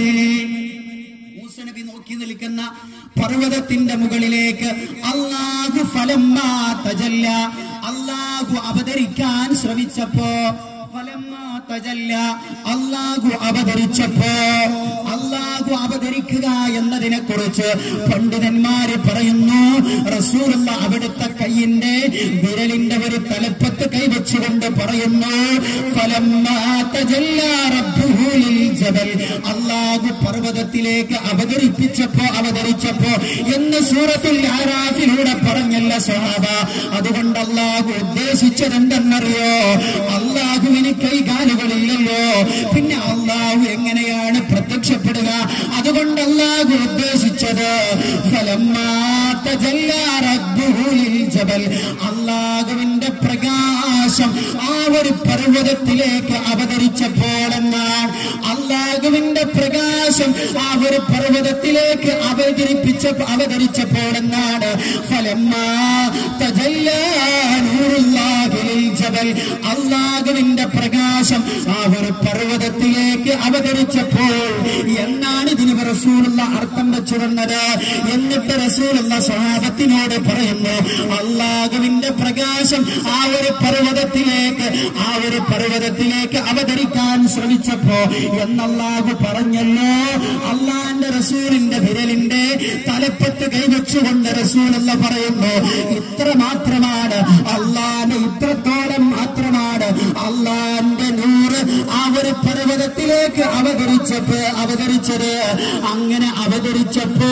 മൂസ നബി നോക്കി നിൽക്കുന്ന പർവ്വതത്തിന്റെ മുകളിലേക്ക് അള്ളാഹു ഫലമ്മാ തജല്ല അള്ളാഹു അവതരിക്കാൻ ശ്രമിച്ചപ്പോ ഫലമ്മാ തജല്ല അള്ളാഹു അവതരിച്ചപ്പോ അള്ളാഹു അവതരിക്കുക എന്നതിനെ കുറിച്ച് പണ്ഡിതന്മാര് പറയുന്നു റസൂലുള്ള അവിടുത്തെ കൈയിന്റെ വിരലിന്റെ ഒരു തലപ്പത്ത് കൈവച്ചുകൊണ്ട് പറയുന്നു ഫലമ്മാ തജല്ല റബ്ബുഹു ലിൽ ജബൽ അള്ളാഹു പർവ്വതത്തിലേക്ക് അവതരിപ്പിച്ചപ്പോ അവതരിച്ചപ്പോ എന്ന് സൂറത്തുൽ ആരാഫിലൂടെ പറഞ്ഞല്ല സഹാബ അതുകൊണ്ട് അള്ളാഹു ഉദ്ദേശിച്ചത് എന്തെന്നറിയോ അള്ളാഹുവിന് കൈകാലുകളില്ലല്ലോ പിന്നെ അള്ളാഹു എങ്ങനെയാണ് പ്രത്യക്ഷപ്പെടുക അതുകൊണ്ട് അള്ളാഹു ഉദ്ദേശിച്ചത് ഫലമ്മാ തജല്ലാ റബ്ബുഹു ലിൽ ജബൽ അള്ളാഹുവിന്റെ പ്രകാശം ആ ഒരു പർവ്വതത്തിലേക്ക് അവതരിച്ചപ്പോൾ എന്നാണ് അള്ളാഹുവിന്റെ പ്രകാശം ആ ഒരു പർവ്വതത്തിലേക്ക് അവതരിപ്പിച്ച അവതരിച്ചപ്പോൾ എന്നാണ് ഫലമ്മാ തജല്ലാ നൂറുല്ലാഹി ലിൽ ജബൽ അള്ളാഹുവിന്റെ പ്രകാശം ആ ഒരു പർവ്വതത്തിലേക്ക് അവതരിച്ചപ്പോൾ എന്നാണ് ഇതിന് റസൂലുള്ള അർത്ഥം വെച്ചു തന്നത് എന്നിട്ട് റസൂലുള്ള സ്വഭാവത്തിനോട് പറയുന്നു അള്ളാഹുവിന്റെ പ്രകാശം ആ ഒരു പർവ്വതത്തിലേക്ക് ആ ഒരു പർവ്വതത്തിലേക്ക് അവതരിക്കാൻ ശ്രമിച്ചപ്പോ എന്നല്ലാഹു പറഞ്ഞല്ലോ അള്ളാന്റെ റസൂലിന്റെ വിരലിന്റെ തലപ്പത്ത് കൈവച്ചുകൊണ്ട് റസൂലുള്ള പറയുന്നു ഇത്ര മാത്രമാണ് അള്ളാന്റെ ഇത്രത്തോളം മാത്രമാണ് അള്ളാന്റെ നൂറ് ആ ഒരു പർവ്വതത്തിലേക്ക് അവതരിച്ചപ്പോ അവതരിച്ചത് അങ്ങനെ അവതരിച്ചപ്പോ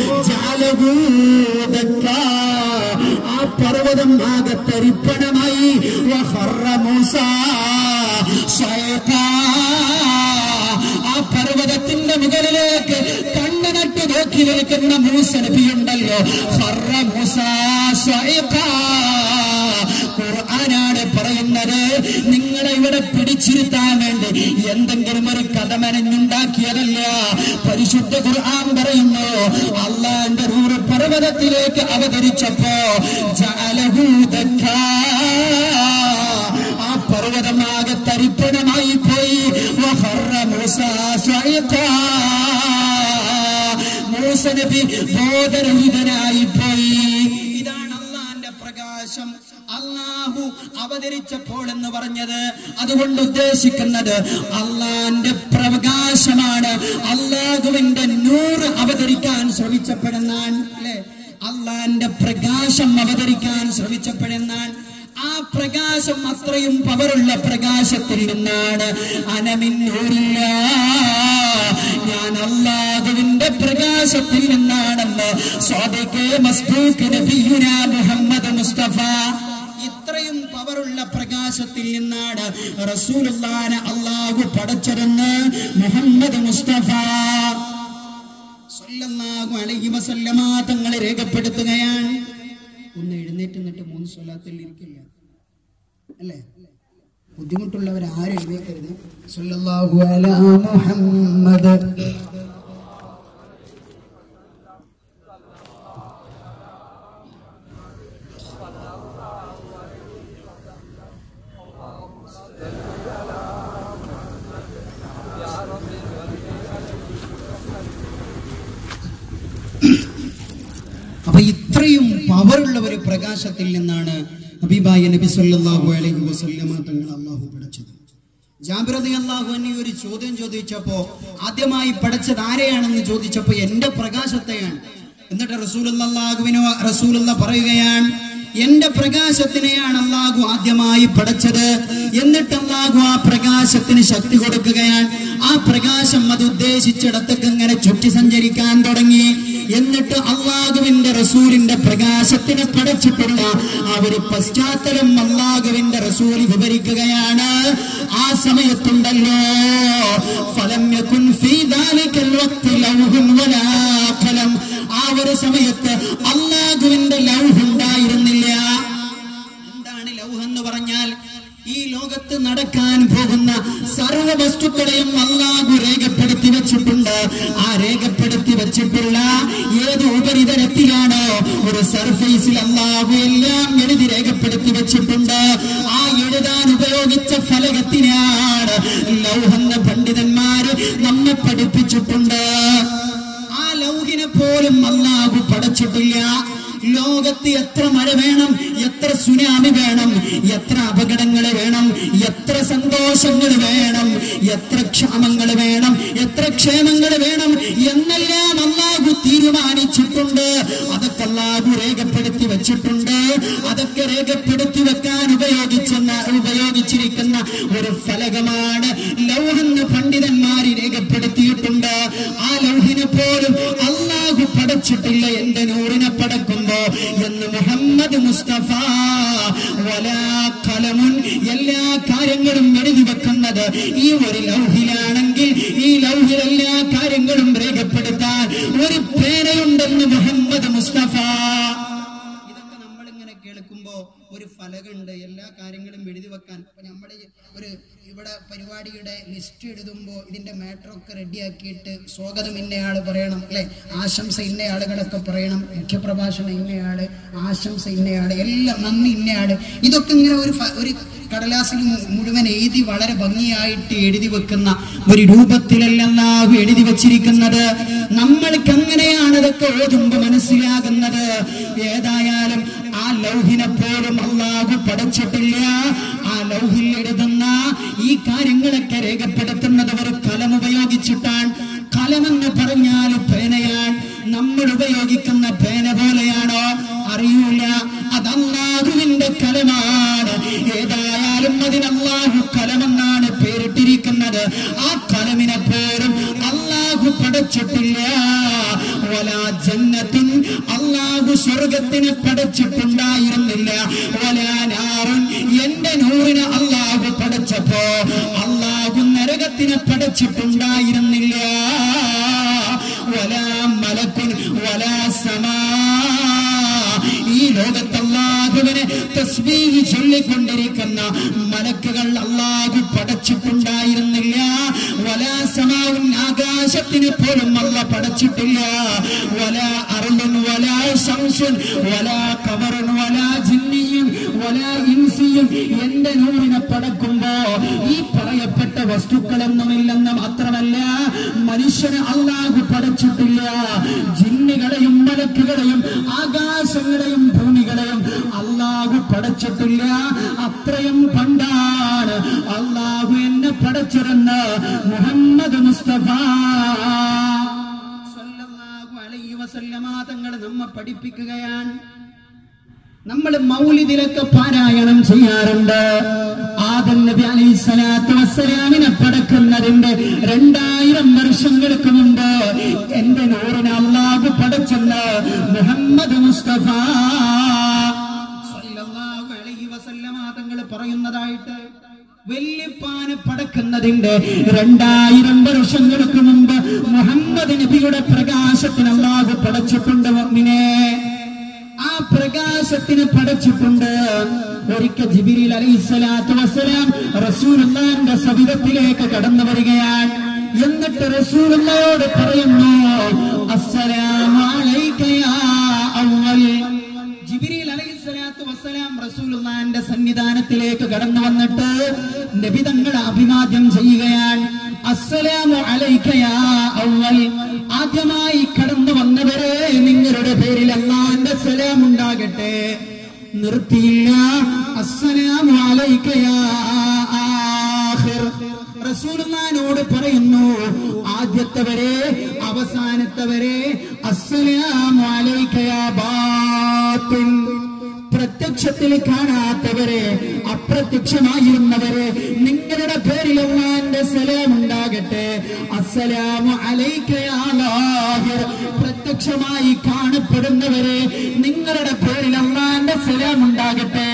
ജാലഭൂതക്ക ആ പർവ്വതം ആകെ തരിപ്പണമായി വഹറ മൂസ സ്വയത്താ. ആ പർവ്വതത്തിന്റെ മുകളിലേക്ക് കണ്ണു നട്ട് നോക്കി നിൽക്കുന്ന മൂസ നബിയുണ്ടല്ലോ ഹറ മൂസ സ്വയത്താ. ഖുർആനാണ് പറയുന്നത് നിങ്ങളെ ഇവിടെ പിടിച്ചിരുത്താൻ വേണ്ടി എന്തെങ്കിലും ഒരു കഥ മെനഞ്ഞുണ്ടാക്കിയതല്ല പരിശുദ്ധ ഖുർആൻ പറയുന്നു അള്ളാന്റെ നൂറ് പർവ്വതത്തിലേക്ക് അവതരിച്ചപ്പോ ജഅലഹു ദക്കാ. ആ പർവ്വതമാകെ തരിപ്പണമായി പോയി വഖറ മൂസ സ്വൈഖാ. മൂസ നബി ബോധരഹിതനായി പോയി ഇതാണ് അള്ളാന്റെ പ്രകാശം അള്ളാഹു അവതരിച്ചപ്പോൾ എന്ന് പറഞ്ഞത് അതുകൊണ്ട് ഉദ്ദേശിക്കുന്നത് അള്ളാന്റെ പ്രകാശമാണ് അള്ളാഹുവിന്റെ നൂറ് അവതരിക്കാൻ ശ്രമിച്ചപ്പെടുന്നാണ് അല്ലെ അള്ളാന്റെ പ്രകാശം അവതരിക്കാൻ ശ്രമിച്ചപ്പെടുന്നാണ് ആ പ്രകാശം അത്രയും പവറുള്ള പ്രകാശത്തിൽ നിന്നാണ് അനമിന്നൂരില്ല ഞാൻ അള്ളാഹുവിന്റെ പ്രകാശത്തിൽ നിന്നാണെന്ന് സ്വാദിക്ക് മസ്ബൂക്ക് നബിയുന മുഹമ്മദ് മുസ്തഫ ഇത്രയും പവറുള്ള പ്രകാശത്തിൽ നിന്നാണ് റസൂലുള്ളാനെ അള്ളാഹു പടച്ചതെന്ന് മുഹമ്മദ് മുസ്തഫ സല്ലല്ലാഹു അലൈഹി വസല്ലമ തങ്ങളെ രേഖപ്പെടുത്തുകയാണ് ഒന്ന് എഴുന്നേറ്റ് നിന്നിട്ട് മൂന്ന് സ്വലാത്തിൽ ഇരിക്കില്ല അല്ലേ ബുദ്ധിമുട്ടുള്ളവർ ആരും എഴുന്നേക്കരുത് സല്ലല്ലാഹു അലാ മുഹമ്മദ് അപ്പൊ ഇത്രയും പവറുള്ള ഒരു പ്രകാശത്തിൽ നിന്നാണ് ഹബീബായ നബി സല്ലല്ലാഹു അലൈഹി വസല്ലമ തങ്ങൾ അള്ളാഹു പടച്ചത് ജാബിർ റളിയല്ലാഹു അൻഹു ഒരു ചോദ്യം ചോദിച്ചപ്പോ ആദ്യമായി പടച്ചത് ആരെയാണെന്ന് ചോദിച്ചപ്പോ എന്റെ പ്രകാശത്തെയാണ് എന്നിട്ട് റസൂലുള്ളാഹുവിനോ റസൂലുള്ള പറയുകയാണ് എന്റെ പ്രകാശത്തിനെയാണ് അള്ളാഹു ആദ്യമായി പടച്ചത് എന്നിട്ട് അള്ളാഹു ആ പ്രകാശത്തിന് ശക്തി കൊടുക്കുകയാണ് ആ പ്രകാശം അത് ഉദ്ദേശിച്ചിടത്തേക്ക് ഇങ്ങനെ ചുറ്റി സഞ്ചരിക്കാൻ തുടങ്ങി എന്നിട്ട് അള്ളാഹുവിന്റെ റസൂലിന്റെ പ്രകാശത്തിനെ പടച്ചിട്ടുള്ള ആ ഒരു പശ്ചാത്തലം അള്ളാഹുവിന്റെ റസൂൽ വിവരിക്കുകയാണ് ആ സമയത്തുണ്ടല്ലോ ഫലം യകുൻ ഫീ ദാലികൽ വഖ്തി ലൗഹുൻ വലാ ഖലം ആ ഒരു സമയത്ത് അള്ളാഹുവിന്റെ ലൗഹ് ഉണ്ടായിരുന്നില്ല എന്താണ് ലൗഹ് എന്ന് പറഞ്ഞാൽ ഈ ലോകത്ത് നടക്കാൻ പോകുന്ന സർവ വസ്തുക്കളെയും അള്ളാഹു രേഖപ്പെടുത്തി വെച്ചിട്ടുണ്ട് ആ രേഖപ്പെടുത്തി വെച്ചിട്ടുള്ള ഏത് ഉപരിതലത്തിലാണോ ഒരു സർഫേസിൽ അള്ളാഹു എല്ലാം എഴുതി രേഖപ്പെടുത്തി വെച്ചിട്ടുണ്ട് ആ എഴുതാൻ ഉപയോഗിച്ച ഫലകത്തിനാണ് ലൗഹെന്ന പണ്ഡിതന്മാര് നമ്മെ പഠിപ്പിച്ചിട്ടുണ്ട് ആ ലൗഹിനെ പോലും അള്ളാഹു പടച്ചിട്ടില്ല ലോകത്ത് എത്ര മഴ വേണം എത്ര സുനാമി വേണം എത്ര അപകടങ്ങൾ വേണം എത്ര സന്തോഷങ്ങൾ വേണം എത്ര ക്ഷാമങ്ങൾ വേണം എത്ര ക്ഷേമങ്ങൾ വേണം എന്നെല്ലാം അള്ളാഹു തീരുമാനിച്ചിട്ടുണ്ട് അതൊക്കെ അള്ളാഹു രേഖപ്പെടുത്തി വെച്ചിട്ടുണ്ട് അതൊക്കെ രേഖപ്പെടുത്തി വെക്കാൻ ഉപയോഗിച്ചെന്ന ഉപയോഗിച്ചിരിക്കുന്ന ഒരു ഫലകമാണ് ലൗഹെന്ന് പണ്ഡിതന്മാര് രേഖപ്പെടുത്തിയിട്ടുണ്ട് ആ ലൗഹിനെ പോലും അള്ളാഹു പടച്ചിട്ടില്ല എന്റെ നൂറിനെ പടക്കുമ്പോ എന്ന് മുഹമ്മദ് മുസ്തഫ വലാ കലമുൻ എല്ലാ കാര്യങ്ങളും എഴുതി വെക്കുന്നത് ഈ ഒരു ലൗഹിലാണെങ്കിൽ ഈ ലൗഹിൽ എല്ലാ കാര്യങ്ങളും രേഖപ്പെടുത്താൻ ഒരു പേരയുണ്ടെന്ന് മുഹമ്മദ് മുസ്തഫ ഇതൊക്കെ നമ്മളിങ്ങനെ കേൾക്കുമ്പോ ഒരു ഫലകമുണ്ട് എല്ലാ കാര്യങ്ങളും എഴുതി വെക്കാൻ ഇപ്പൊ നമ്മുടെ ഈ ഒരു ഇവിടെ പരിപാടിയുടെ ലിസ്റ്റ് എഴുതുമ്പോൾ ഇതിന്റെ മാറ്ററൊക്കെ റെഡിയാക്കിയിട്ട് സ്വാഗതം ഇന്നയാള് പറയണം അല്ലെ ആശംസ ഇന്ന ആളുകളൊക്കെ പറയണം മുഖ്യപ്രഭാഷണം ഇന്നയാള് ആശംസ ഇന്നയാള് എല്ലാം നന്ദി ഇന്നയാള് ഇതൊക്കെ ഇങ്ങനെ ഒരു ഫ- ഒരു കടലാസിൽ മു- മുഴുവൻ എഴുതി വളരെ ഭംഗിയായിട്ട് എഴുതി വെക്കുന്ന ഒരു രൂപത്തിലല്ലാഹു എഴുതി വെച്ചിരിക്കുന്നത് നമ്മൾക്ക് അങ്ങനെയാണ് ഇതൊക്കെ ഓതുമ്പോ മനസ്സിലാകുന്നത് ഏതായാലും ആ ലൗഹിനെ പോലും അള്ളാഹു പടച്ചിട്ടില്ല ആ ലൗഹിൽ എഴുതുന്ന ഈ കാര്യങ്ങളൊക്കെ രേഖപ്പെടുത്തുന്നത് ഒരു കലം ഉപയോഗിച്ചിട്ടാണ് കലമെന്ന് പറഞ്ഞാൽ പേനയാണ് നമ്മൾ ഉപയോഗിക്കുന്ന പേന പോലെയാണോ അറിയൂല അത് അള്ളാഹുവിന്റെ കലമാണ് ഏതായാലും അതിനല്ലാഹു കലമെന്നാണ് പേരിട്ടിരിക്കുന്നത് ആ കലമിനെ പോലും അള്ളാഹു പടച്ചിട്ടില്ല വലാ ജന്നത്തിൻ അള്ളാഹു സ്വർഗത്തിനെ പടച്ചിട്ടുണ്ടായിരുന്നില്ല വലാ നാറുൻ എന്റെ നൂറിനെ അള്ളാഹു പടച്ചപ്പോ അള്ളാഹു നരകത്തിനെ പടച്ചിട്ടുണ്ടായിരുന്നില്ല വലാ മലക്കുൻ വലാ സമാ ഈ ലോകത്ത് അള്ളാഹുവിനെ തസ്ബീഹ് ചൊല്ലിക്കൊണ്ടിരിക്കുന്ന മലക്കുകൾ അള്ളാഹു പടച്ചിട്ടുണ്ടായിരുന്നില്ല വലാ സമാവും ആകാശത്തിന് പോലും അല്ല പടച്ചിട്ടില്ല വലാ അറുളുൻ വലാ ശംസുൻ വലാ കമറുൻ വലാ ജിന്നിയും വലാ ഇൻസിയും എന്റെ നൂറിനെ പടക്കുമ്പോ ഈ പറയപ്പെട്ട വസ്തുക്കളൊന്നുമില്ലെന്ന് മാത്രമല്ല മനുഷ്യന് അള്ളാഹു പടച്ചിട്ടില്ല ജിന്നുകളെയും മലക്കുകളെയും ആകാശങ്ങളെയും ഭൂമികളെയും അള്ളാഹു പടച്ചിട്ടില്ല അത്രയും പണ്ടാണ് അള്ളാഹു എന്നെ പടച്ചിരുന്ന് മുഹമ്മദ് മുസ്തഫ സല്ലല്ലാഹു അലൈഹി വസല്ലമ തങ്ങൾ നമ്മെ പഠിപ്പിക്കുകയാണ് നമ്മൾ മൗലിദിലൊക്കെ പാരായണം ചെയ്യാറുണ്ട് ആദം നബി അലൈഹി സ്വലാത്തു വസ്സലാമിനെ പടക്കുന്നതിന്റെ രണ്ടായിരം വർഷങ്ങൾക്ക് മുമ്പ് എന്റെ നൂറിനെ അള്ളാഹു പടച്ചെന്ന് മുഹമ്മദ് മുസ്തഫ സല്ലല്ലാഹു അലൈഹി വസല്ലമ തങ്ങൾ പറയുന്നതായിട്ട് വല്യപ്പാന് പടക്കുന്നതിന്റെ രണ്ടായിരം വർഷങ്ങൾക്ക് മുമ്പ് മുഹമ്മദ് നബിയുടെ പ്രകാശത്തിന് അള്ളാഹു പടച്ചിട്ടുണ്ട് മുഅ്മിനേ ആ പ്രകാശത്തിന് പടച്ചിട്ടുണ്ട് ഒരിക്കൽ ജിബിരിൽ അലൈഹിസ്സലാത്തു വസ്സലാം റസൂലുള്ളാന്റെ സവിധത്തിലേക്ക് കടന്നു വരികയാണ് എന്നിട്ട് റസൂലുള്ളയോട് പറയുന്നു അസ്സലാമു അലൈക യാ അവ്വൽ ജിബിരിൽ അലൈഹിസ്സലാത്തു വസ്സലാം റസൂലുള്ളാന്റെ സന്നിധാനത്തിലേക്ക് കടന്നു വന്നിട്ട് നബി തങ്ങളെ അഭിവാദ്യം ചെയ്യുകയാണ് അസ്സലാമു അലൈക യാ അവ്വൽ ആദ്യമായി കടന്നു വന്നവരെ നിങ്ങളുടെ പേരിൽ അള്ളാന്റെ സലാം ഉണ്ടാകട്ടെ നിർത്തിയില്ല അസ്സലാമു അലൈക യാ ആഖിർ റസൂലുള്ളാനോട് പറയുന്നു ആദ്യത്തവരെ അവസാനത്തവരെ അസ്സലാമു അലൈക യാ ബാത്തിൻ പ്രത്യക്ഷത്തിൽ കാണാത്തവരെ അപ്രത്യക്ഷമായിരുന്നവരെ നിങ്ങളുടെ പേരിൽ അള്ളാന്റെ സലാം ഉണ്ടാകട്ടെ അസ്സലാമു അലൈക യാ ലാഹിർ പ്രത്യക്ഷമായി കാണപ്പെടുന്നവരെ നിങ്ങളുടെ പേരിൽ അള്ളാന്റെ സലാം ഉണ്ടാകട്ടെ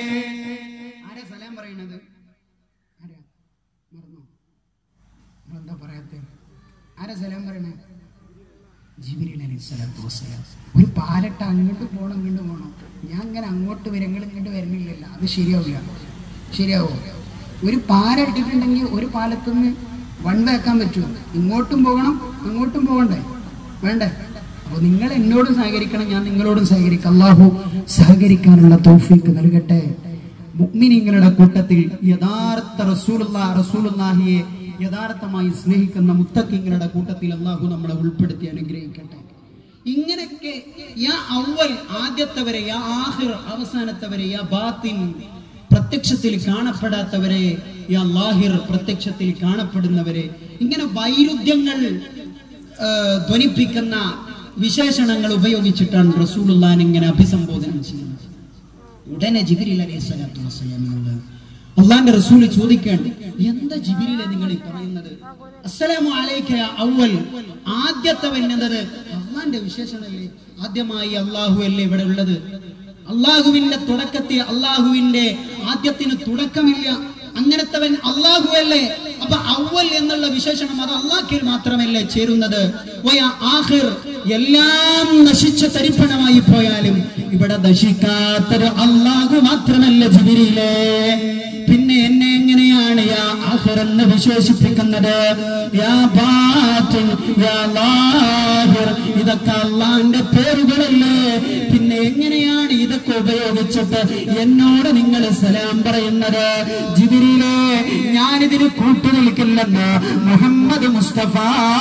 ആരാ സലാം പറയുന്നത് ആരാ മറന്നോ എന്താ പറയാത്ത ആരാ സലാം പറയണേ ജിബിരിൽ അലൈഹി സ്വലാത്തു വസ്സലാം ഒരു പാലട്ട അങ്ങോട്ട് പോകണം ഇങ്ങോട്ട് പോകണം ഞാൻ ഇങ്ങനെ അങ്ങോട്ട് വരും നിങ്ങൾ ഇങ്ങോട്ട് വരുന്നില്ലല്ലോ അത് ശരിയാവില്ല ശരിയാവോ ഒരു പാല ഇട്ടിട്ടുണ്ടെങ്കിൽ ഒരു പാലത്തുനിന്ന് വൺ വെക്കാൻ പറ്റുമോ ഇങ്ങോട്ടും പോകണം അങ്ങോട്ടും പോകണ്ടേ വേണ്ടേ അപ്പോൾ നിങ്ങൾ എന്നോടും സഹകരിക്കണം ഞാൻ നിങ്ങളോടും സഹകരിക്കാം അള്ളാഹു സഹകരിക്കാനുള്ള തൗഫീക്ക് നൽകട്ടെ മുഅ്മിനീങ്ങളുടെ കൂട്ടത്തിൽ യഥാർത്ഥ റസൂലുള്ള റസൂലുള്ളാഹിയെ യഥാർത്ഥമായി സ്നേഹിക്കുന്ന മുത്തക്കിങ്ങളുടെ കൂട്ടത്തിൽ അള്ളാഹു നമ്മളെ ഉൾപ്പെടുത്തി അനുഗ്രഹിക്കട്ടെ ഇങ്ങനെയൊക്കെ യാ അവൽ ആദ്യത്തവരെ യാ ആഹിർ അവസാനത്തവരെ യാ ബാത്തിൻ പ്രത്യക്ഷത്തിൽ കാണപ്പെടാത്തവരെ യാ ലാഹിർ പ്രത്യക്ഷത്തിൽ കാണപ്പെടുന്നവരെ ഇങ്ങനെ വൈരുദ്ധ്യങ്ങൾ ആ, ധ്വനിപ്പിക്കുന്ന വിശേഷണങ്ങൾ ഉപയോഗിച്ചിട്ടാണ് റസൂലുള്ളാൻ ഇങ്ങനെ അഭിസംബോധന ചെയ്യുന്നത് ഉടനെ ജിബിരിൽ അലൈഹി സ്വലാത്തു വസ്സലാമിനോട് അള്ളാന്റെ റസൂല് ചോദിക്കാണ് എന്താ ജിബിരിലെ നിങ്ങൾ ഈ പറയുന്നത് അസ്സലാമു അലൈക യാ അവൽ ആദ്യത്തവൻ എന്നത് അള്ളാന്റെ വിശേഷണല്ലേ ആദ്യമായി അള്ളാഹു അല്ലേ ഇവിടെ ഉള്ളത് അള്ളാഹുവിന്റെ തുടക്കത്തിൽ അള്ളാഹുവിന്റെ ആദ്യത്തിന് തുടക്കമില്ല അങ്ങനത്തവൻ അള്ളാഹു അല്ലേ അപ്പൊ അവൽ എന്നുള്ള വിശേഷണം അത് അള്ളാഹിൽ മാത്രമല്ലേ ചേരുന്നത് വയ ആഹിർ എല്ലാം നശിച്ച തരിപ്പണമായി പോയാലും ഇവിടെ നശിക്കാത്തൊരു അള്ളാഹു മാത്രമല്ല ജിബിരിയിലെ പിന്നെ എന്നെ എങ്ങനെയാണ് യാ ആഹിർ എന്ന് വിശേഷിപ്പിക്കുന്നത് യാ ബാത്തിൻ, യാ ലാഹിർ. ഇതൊക്കെ അള്ളാന്റെ പേരുകളല്ലേ പിന്നെ എങ്ങനെയാണ് ഇതൊക്കെ ഉപയോഗിച്ചിട്ട് എന്നോട് നിങ്ങൾ സലാം പറയുന്നത് ജിബിരിയിലെ ഞാനിതിന് കൂട്ടുനിൽക്കില്ലെന്ന് മുഹമ്മദ് മുസ്തഫ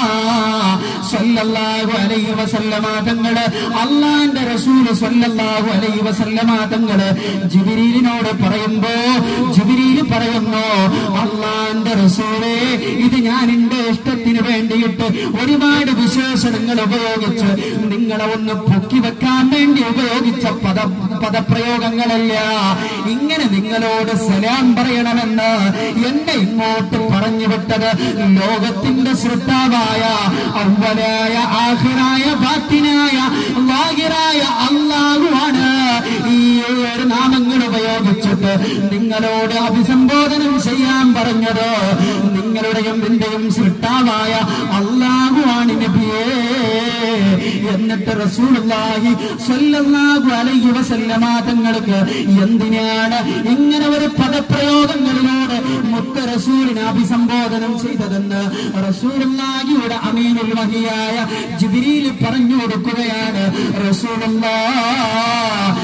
സല്ലല്ലാഹു അലൈഹി വസല്ലമ തങ്ങള് അള്ളാന്റെ റസൂൽ സല്ലല്ലാഹു അലൈഹി വസല്ലമ തങ്ങള് ജിബിരിലിനോട് പറയുമ്പോ ജിബിരിൽ പറയുന്നു അള്ളാന്റെ റസൂലേ ഇത് ഞാൻ എന്റെ ഇഷ്ടത്തിന് വേണ്ടിയിട്ട് ഒരുപാട് വിശേഷണങ്ങൾ ഉപയോഗിച്ച് നിങ്ങളെ ഒന്ന് പൊക്കി വെക്കാൻ വേണ്ടി ഉപയോഗിച്ച പദ പദപ്രയോഗങ്ങളല്ല ഇങ്ങനെ നിങ്ങളോട് സലാം പറയണമെന്ന് എന്നെ ഇങ്ങോട്ട് പറഞ്ഞു വിട്ടത് ലോകത്തിന്റെ സൃഷ്ടാവായ അവലായ ആഹിറായ ബാത്തിനായ ലാഹിറായ അള്ളാഹുവാണ് ഈ ഏഴ് നാമങ്ങൾ ഉപയോഗിച്ചിട്ട് നിങ്ങളോട് അഭിസംബോധനം ചെയ്യാൻ പറഞ്ഞത് നിങ്ങളുടെയും എന്റെയും സൃഷ്ടാവായ അള്ളാഹുവാണ് നബിയേ എന്നിട്ട് റസൂലുള്ളാഹി സ്വല്ലല്ലാഹു അലൈഹി വസല്ലമ തങ്ങൾക്ക് എന്തിനാണ് ഇങ്ങനെ ഒരു പദപ്രയോഗങ്ങളിലൂടെ മുത്ത റസൂലിനെ അഭിസംബോധനം ചെയ്തതെന്ന് റസൂലുള്ളാഹിയുടെ അമീനുൽ വഹിയായ ജിബ്രീൽ പറഞ്ഞു കൊടുക്കുകയാണ് റസൂലുള്ളാ നിങ്ങൾ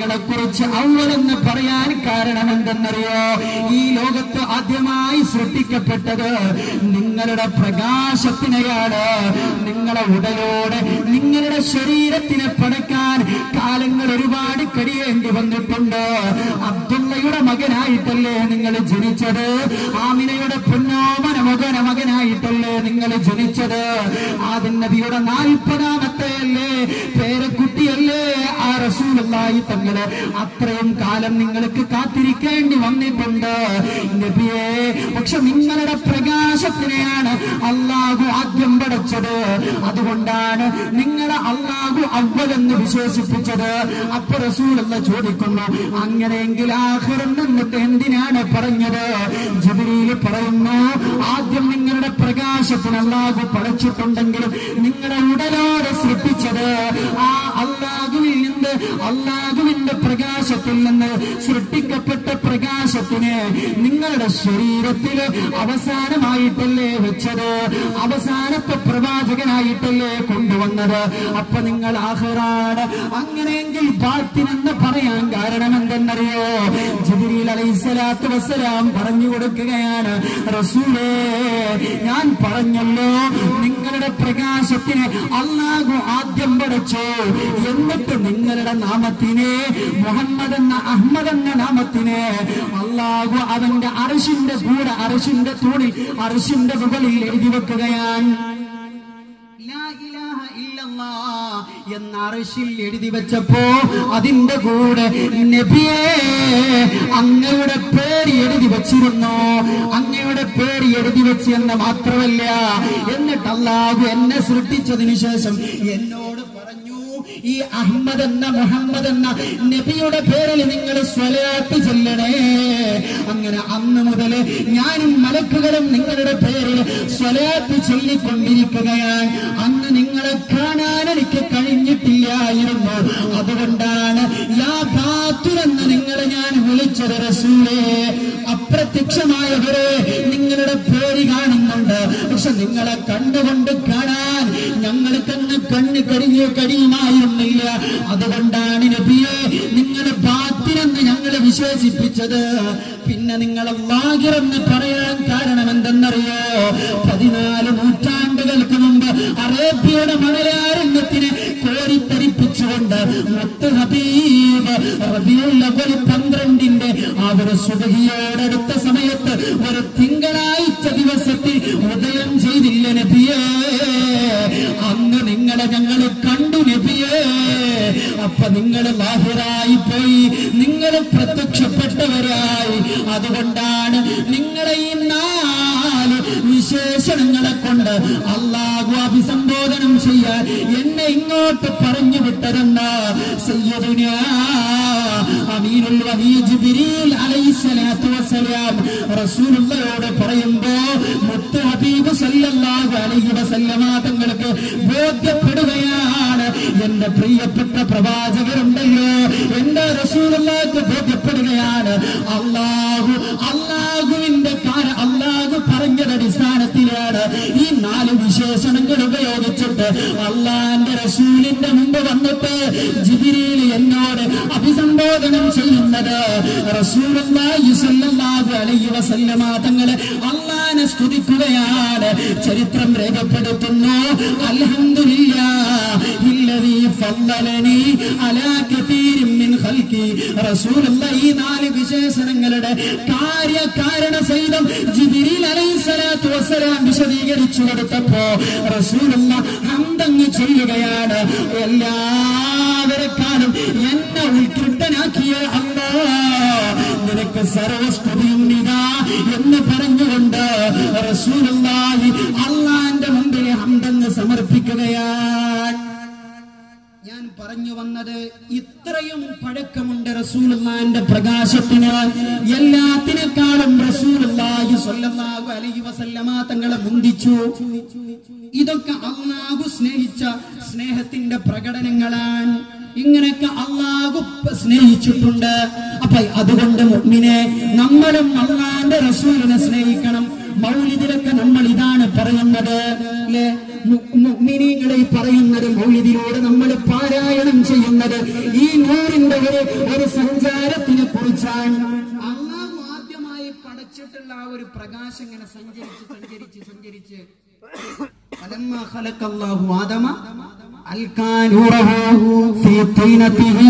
നിങ്ങളെ കുറിച്ച് അവളെന്ന് പറയാൻ കാരണം എന്തെന്നറിയോ ഈ ലോകത്ത് ആദ്യമായി സൃഷ്ടിക്കപ്പെട്ടത് നിങ്ങളുടെ പ്രകാശത്തിനെയാണ് നിങ്ങളെ ഉടലോടെ നിങ്ങളുടെ ശരീരത്തിനെ പടക്കാൻ കാലങ്ങൾ ഒരുപാട് കഴിയേണ്ടി വന്നിട്ടുണ്ട് അബ്ദുള്ളയുടെ മകനായിട്ടല്ലേ നിങ്ങൾ ജനിച്ചത് ആമിനയുടെ പൊന്നോമന മകന മകനായിട്ടല്ലേ നിങ്ങൾ ജനിച്ചത് ആദിൻ നബിയുടെ നാൽപ്പതാമത്തെ അല്ലേ പേരക്കുട്ടിയല്ലേ ആ റസൂലുള്ളാഹി തങ്ങള് അത്രയും കാലം നിങ്ങൾക്ക് കാത്തിരിക്കേണ്ടി വന്നിട്ടുണ്ട് നബിയെ പക്ഷെ നിങ്ങളുടെ പ്രകാശത്തിനെയാണ് അള്ളാഹു ആദ്യം പടച്ചത് അതുകൊണ്ടാണ് നിങ്ങളെ അള്ളാഹു അവലെന്ന് വിശേഷിപ്പിച്ചത് അപ്പൊ റസൂലുള്ള ചോദിക്കുന്നു അങ്ങനെയെങ്കിൽ ആഹ്റം എന്നിട്ട് എന്തിനാണ് പറഞ്ഞത് ജബിരിയിൽ പറയുന്നു ആദ്യം നിങ്ങളുടെ പ്രകാശത്തിന് അള്ളാഹു പടച്ചിട്ടുണ്ടെങ്കിലും നിങ്ങളുടെ ഉടലോടെ സൃഷ്ടിച്ചത് ആ അള്ളാഹുവിൽ നിന്ന് അള്ളാഹുവിന്റെ പ്രകാശത്തിൽ നിന്ന് സൃഷ്ടിക്കപ്പെട്ട പ്രകാശത്തിന് നിങ്ങളുടെ ശരീരത്തിൽ അവസാനമായിട്ടല്ലേ വെച്ചത് അവസാനത്തെ പ്രവാചകനായിട്ടല്ലേ കൊണ്ടുവന്നത് അപ്പൊ നിങ്ങൾ ആഹ്റാണ് അങ്ങനെയെങ്കിൽ ബാത്തിനെന്ന് പറയാൻ കാരണം എന്തെന്നറിയോ ജിബിരിൽ അലൈഹിസ്സലാത്തു വസ്സലാം പറഞ്ഞു കൊടുക്കുകയാണ് റസൂലേ ഞാൻ പറഞ്ഞല്ലോ നിങ്ങളുടെ പ്രകാശത്തിന് അള്ളാഹു ആദ്യം പടച്ചു എന്നിട്ട് നിങ്ങളുടെ നാമത്തിനെ മുഹമ്മദ് എന്ന അഹമ്മദ് എന്ന നാമത്തിനെ അള്ളാഹു അവന്റെ അറശിന്റെ കൂടെ അറശിന്റെ തൂണിൽ അറശിന്റെ മുകളിൽ എഴുതി വെക്കുകയാണ് ലാ ഇലാഹ ഇല്ലല്ലാ എന്ന അറശിൽ എഴുതി വെച്ചപ്പോ അതിന്റെ കൂടെ നബിയേ അങ്ങയുടെ പേര് എഴുതി വെച്ചിരുന്നു അങ്ങയുടെ പേര് എഴുതി വെച്ച് എന്ന് മാത്രമല്ല എന്നിട്ട് അള്ളാഹു എന്നെ സൃഷ്ടിച്ചതിനു ശേഷം എന്നോട് പറഞ്ഞു ഈ അഹമ്മദ് എന്ന മുഹമ്മദ് എന്ന നബിയുടെ പേരിൽ നിങ്ങൾ സ്വലാത്ത് ചെല്ലണേ അങ്ങനെ അന്ന് മുതൽ ഞാനും മലക്കുകളും നിങ്ങളുടെ പേരിൽ സ്വലാത്ത് ചൊല്ലിക്കൊണ്ടിരിക്കുകയാണ് അന്ന് നിങ്ങളെ കാണാൻ എനിക്ക് കഴിഞ്ഞിട്ടില്ലായിരുന്നു അതുകൊണ്ടാണ് യാ ബാത്തുരെന്ന് നിങ്ങളെ ഞാൻ വിളിച്ചത് റസൂലേ അപ്രത്യക്ഷമായവരെ നിങ്ങളുടെ പേര് കാണുന്നുണ്ട് പക്ഷെ നിങ്ങളെ കണ്ടുകൊണ്ട് കാണാൻ ഞങ്ങൾക്കന്ന് കണ്ണ് കരിഞ്ഞു കഴിയുമായിരുന്നില്ല അതുകൊണ്ടാണ് നബിയെ നിങ്ങളുടെ ബാത്തിനെന്ന് ഞങ്ങൾ വിശേഷിപ്പിച്ചത് പിന്നെ നിങ്ങളെ വാഹിറെന്ന് പറയാൻ കാരണം എന്തെന്നറിയോ പതിനാല് നൂറ്റാണ്ടുകൾക്ക് മുമ്പ് അറേബ്യയുടെ മണലാരണ്യത്തിനെ കോരിത്തരിപ്പിച്ചുകൊണ്ട് മുത്ത് ഹബീബ് റബിയുൽ അവൽ പന്ത്രണ്ടിന്റെ ആ ഒരു സുബഹിയോടടുത്ത സമയത്ത് ഒരു തിങ്കളാഴ്ച ദിവസത്തിൽ ഉദയം ചെയ്തില്ല നബിയേ അന്ന് നിങ്ങളെ ഞങ്ങൾ കണ്ടു നബിയേ അപ്പൊ നിങ്ങൾ ബാഹിറായി പോയി നിങ്ങൾ പ്രത്യക്ഷപ്പെട്ടവരായി അതുകൊണ്ടാണ് നിങ്ങളെ ഈ നാല് വിശേഷണങ്ങളെ കൊണ്ട് അള്ളാഹു അഭിസംബോധനം ചെയ്യാൻ എന്നെ ഇങ്ങോട്ട് പറഞ്ഞു വിട്ടതെന്ന് സയ്യദുനാ അമീനുൽ വഹീ ജിബ്രീൽ അലൈഹിസ്സലാത്തു വസ്സലാം റസൂലുള്ളയോട് പറയുമ്പോ മുത്ത് ഹബീബ് സല്ലല്ലാഹു അലൈഹി വസല്ലമ തങ്ങൾക്ക് ബോധ്യപ്പെടുകയാണ് എന്റെ പ്രിയപ്പെട്ട പ്രവാചകരുണ്ടല്ലോ എന്റെ റസൂലുള്ളാഹിക്ക് ബോധ്യപ്പെടുകയാണ് അള്ളാഹു അള്ളാഹുവിന്റെ കാര അള്ളാഹു പറഞ്ഞത് അടിസ്ഥാനത്തിലാണ് ഈ നാല് വിശേഷണങ്ങൾ ഉപയോഗിച്ചിട്ട് അള്ളാന്റെ റസൂലിന്റെ മുമ്പ് വന്നിട്ട് ജിബിരിയിൽ എന്നോട് അഭിസംബോധനം ചെയ്യുന്നത് റസൂലുള്ളാഹി സ്വല്ലല്ലാഹു അലൈഹി വസല്ലമ തങ്ങളെ അള്ളാനെ സ്തുതിക്കുകയാണ് ചരിത്രം രേഖപ്പെടുത്തുന്നു അൽഹംദുലില്ലാ ഇല്ലദീ ഫضلني അലാ കതീരിൻ മിൻ ഖൽഖി റസൂലുള്ള ഈ നാല് വിശേഷണങ്ങളുടെ കാര്യകാരണ സഹിതം ജിബ്രീൽ അലൈഹിസ്സലാത്തു വസ്സലാം വിശദീകരിച്ചു കൊടുത്തപ്പോ റസൂലുള്ള ഹംദങ്ങ് ചൊല്ലുകയാണ് എല്ലാവരെക്കാളും എന്നെ ഉൾക്കൃട്ടനാക്കിയ അല്ലാ നിനക്ക് സർവസ്തുതിയും ഇതാ എന്ന് പറഞ്ഞുകൊണ്ട് റസൂലുള്ളാഹി അള്ളാന്റെ മുമ്പിൽ ഹംദങ്ങ് സമർപ്പിക്കുകയാണ് ഞാൻ പറഞ്ഞു വന്നത് ഇത്രയും പഴക്കമുണ്ട് റസൂലുള്ളാന്റെ പ്രകാശത്തിന് എല്ലാത്തിനേക്കാളും റസൂലുള്ളാഹി സ്വല്ലല്ലാഹു അലൈഹി വസല്ലമ തങ്ങളെ മുന്തിച്ചു ഇതൊക്കെ അള്ളാഹു സ്നേഹിച്ച സ്നേഹത്തിന്റെ പ്രകടനങ്ങളാണ് ഇങ്ങനെയൊക്കെ അള്ളാഹു സ്നേഹിച്ചിട്ടുണ്ട് അപ്പൊ അതുകൊണ്ട് മുഅ്മിനെ നമ്മളും അള്ളാന്റെ റസൂലിനെ സ്നേഹിക്കണം മൗലിദിലൊക്കെ നമ്മൾ ഇതാണ് പറയുന്നത് അല്ലെ മുഅ്മിനീങ്ങളെ ഈ പറയുന്നത് മൗലിദിലൂടെ നമ്മൾ പാരായണം ചെയ്യുന്നത് ഈ നൂറിന്റെ ഒരു ഒരു സഞ്ചാരത്തിനെ കുറിച്ചാണ് അള്ളാഹു ആദ്യമായി പടച്ചിട്ടുള്ള ആ ഒരു പ്രകാശം ഇങ്ങനെ സഞ്ചരിച്ച് സഞ്ചരിച്ച് സഞ്ചരിച്ച് فلما خلق الله آدم ألقى نوره في طينته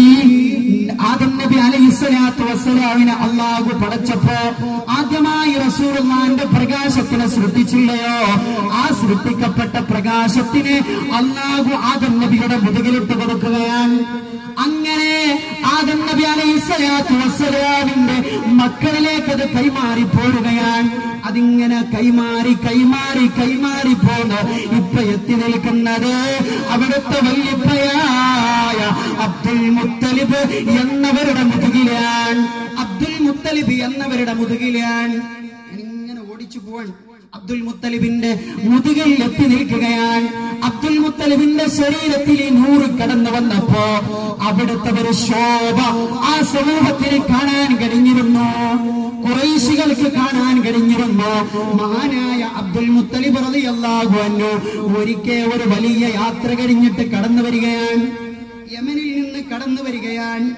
ആദം നബി അലൈഹി സ്വലാത്തു വസ്സലാമിനെ അള്ളാഹു പടച്ചപ്പോ ആദ്യമായി റസൂലുള്ളാന്റെ പ്രകാശത്തിനെ സൃഷ്ടിച്ചില്ലയോ ആ സൃഷ്ടിക്കപ്പെട്ട പ്രകാശത്തിന് അള്ളാഹു ആദം നബിയുടെ മുതുകിലിട്ട് കൊടുക്കുകയാണ് അങ്ങനെ ആദം നബി അലൈഹി സ്വലാത്തു വസ്സലാമിന്റെ മക്കളിലേക്ക് അത് കൈമാറി പോരുകയാണ് അതിങ്ങനെ കൈമാറി കൈമാറി കൈമാറി പോന്ന് ഇപ്പൊ എത്തി നിൽക്കുന്നത് അവിടുത്തെ വല്യപ്പയായ അബ്ദുൽ മുത്തലിബ് എന്നവരുടെ മുതുകിലാണ് അബ്ദുൽ മുത്തലിബ് എന്നവരുടെ മുതുകിലാണ് ഇങ്ങനെ ഓടിച്ചു പോവാൻ അബ്ദുൽ മുത്തലിബിന്റെ മുതുകിൽ എത്തി നിൽക്കുകയാണ് അബ്ദുൽ മുത്തലിബിന്റെ ശരീരത്തിൽ ഈ നൂറ് കടന്നു വന്നപ്പോ അവിടുത്തെ ഒരു ശോഭ ആ സമൂഹത്തിന് കാണാൻ കഴിഞ്ഞിരുന്നു കുറേശികൾക്ക് കാണാൻ കഴിഞ്ഞിരുന്നു മഹാനായ അബ്ദുൽ മുത്തലിബ് റളിയല്ലാഹു അൻഹു ഒരിക്കൽ ഒരു വലിയ യാത്ര കഴിഞ്ഞിട്ട് കടന്നു വരികയാണ് യമനിൽ നിന്ന് കടന്നു വരികയാണ്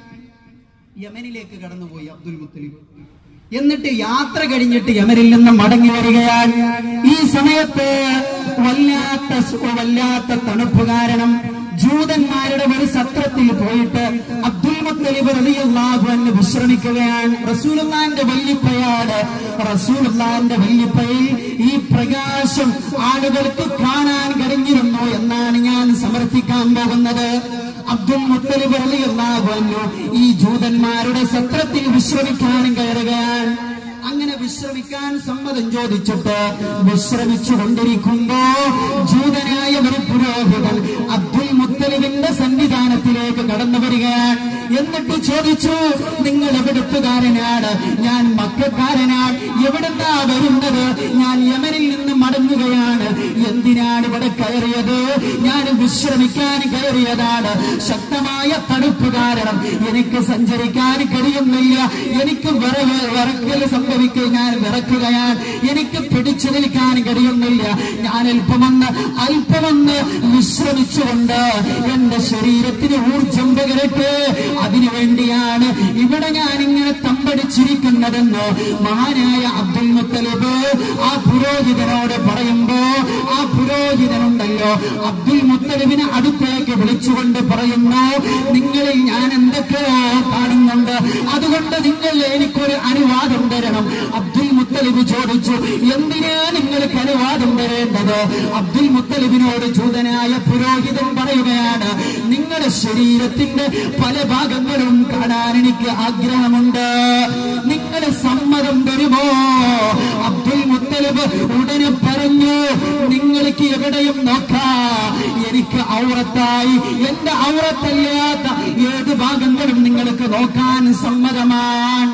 യമനിലേക്ക് കടന്നുപോയി അബ്ദുൽ മുത്തലിബ് എന്നിട്ട് യാത്ര കഴിഞ്ഞിട്ട് യമനിൽ നിന്ന് മടങ്ങി വരികയാണ് ഈ സമയത്ത് വല്ലാത്ത സു- വല്ലാത്ത തണുപ്പ് കാരണം ജൂതന്മാരുടെ ഒരു സത്രത്തിൽ പോയിട്ട് അബ്ദുൽ മുത്തലിബ് റളിയല്ലാഹു അൻഹു വിശ്രമിക്കുകയാണ് റസൂലുള്ളാന്റെ വല്യപ്പയാണ് റസൂലുള്ളാന്റെ വല്യപ്പയിൽ ഈ പ്രകാശം ആളുകൾക്ക് കാണാൻ കഴിഞ്ഞിരുന്നു എന്നാണ് ഞാൻ സമർത്ഥിക്കാൻ പോകുന്നത് അബ്ദുൽ മുത്തലിബ് റളിയല്ലാഹു അൻഹു ഈ ജൂതന്മാരുടെ സത്രത്തിൽ വിശ്രമിക്കാൻ കയറുകയാണ് അങ്ങനെ വിശ്രമിക്കാൻ സമ്മതം ചോദിച്ചിട്ട് വിശ്രമിച്ചു കൊണ്ടിരിക്കുമ്പോ ജൂതനായ ഒരു പുരോഹിതൻ അബ്ദുൽ മുത്തലിബിന്റെ സന്നിധാനത്തിലേക്ക് കടന്നു വരികയാണ് എന്നിട്ട് ചോദിച്ചു നിങ്ങൾ എവിടുത്തുകാരനാണ് ഞാൻ മക്കാരനാണ് എവിടുന്നാ വരുന്നത് ഞാൻ യമനിൽ നിന്ന് മടങ്ങുകയാണ് എന്തിനാണ് ഇവിടെ കയറിയത് ഞാൻ വിശ്രമിക്കാൻ കയറിയതാണ് ശക്തമായ തണുപ്പ് കാരണം എനിക്ക് സഞ്ചരിക്കാൻ കഴിയുന്നില്ല എനിക്ക് വിറവ് വിറക്കൽ സംഭവിക്കുക ഞാൻ വിറക്കുകയാണ് എനിക്ക് പിടിച്ചു നിൽക്കാൻ കഴിയുന്നില്ല ഞാൻ അല്പമൊന്ന് അല്പമൊന്ന് വിശ്രമിച്ചുകൊണ്ട് എന്റെ ശരീരത്തിന് ഊർജം പകരട്ടെ അതിനു വേണ്ടിയാണ് ഇവിടെ ഞാൻ ഇങ്ങനെ തമ്പടിച്ചിരിക്കുന്നതെന്ന് മഹാനായ അബ്ദുൽ മുത്തലിബ് ആ പുരോഹിതനോട് പറയുമ്പോ ആ പുരോഹിതനുണ്ടല്ലോ അബ്ദുൽ മുത്തലിബിനെ അടുത്തേക്ക് വിളിച്ചുകൊണ്ട് പറയുന്നു നിങ്ങളിൽ ഞാൻ എന്തൊക്കെയോ കാണുന്നുണ്ട് അതുകൊണ്ട് നിങ്ങൾ എനിക്കൊരു അനുവാദം തരണം അബ്ദുൽ മുത്തലിബ് ചോദിച്ചു എന്തിനാ നിങ്ങൾക്ക് അനുവാദം തരേണ്ടത് അബ്ദുൽ മുത്തലിബിനോട് ജൂതനായ പുരോഹിതൻ പറയുകയാണ് നിങ്ങളുടെ ശരീരത്തിന്റെ പല ഭാഗങ്ങളും കാണാൻ എനിക്ക് ആഗ്രഹമുണ്ട് നിങ്ങളുടെ സമ്മതം തരുമോ അബ്ദുൽ മുത്തലിബ് ഉടനെ പറഞ്ഞു നിങ്ങൾക്ക് എവിടെയും നോക്കാം എനിക്ക് ഔറത്തായി എന്റെ ഔറത്തല്ലാത്ത ഏത് ഭാഗങ്ങളും നിങ്ങൾക്ക് നോക്കാൻ സമ്മതമാണ്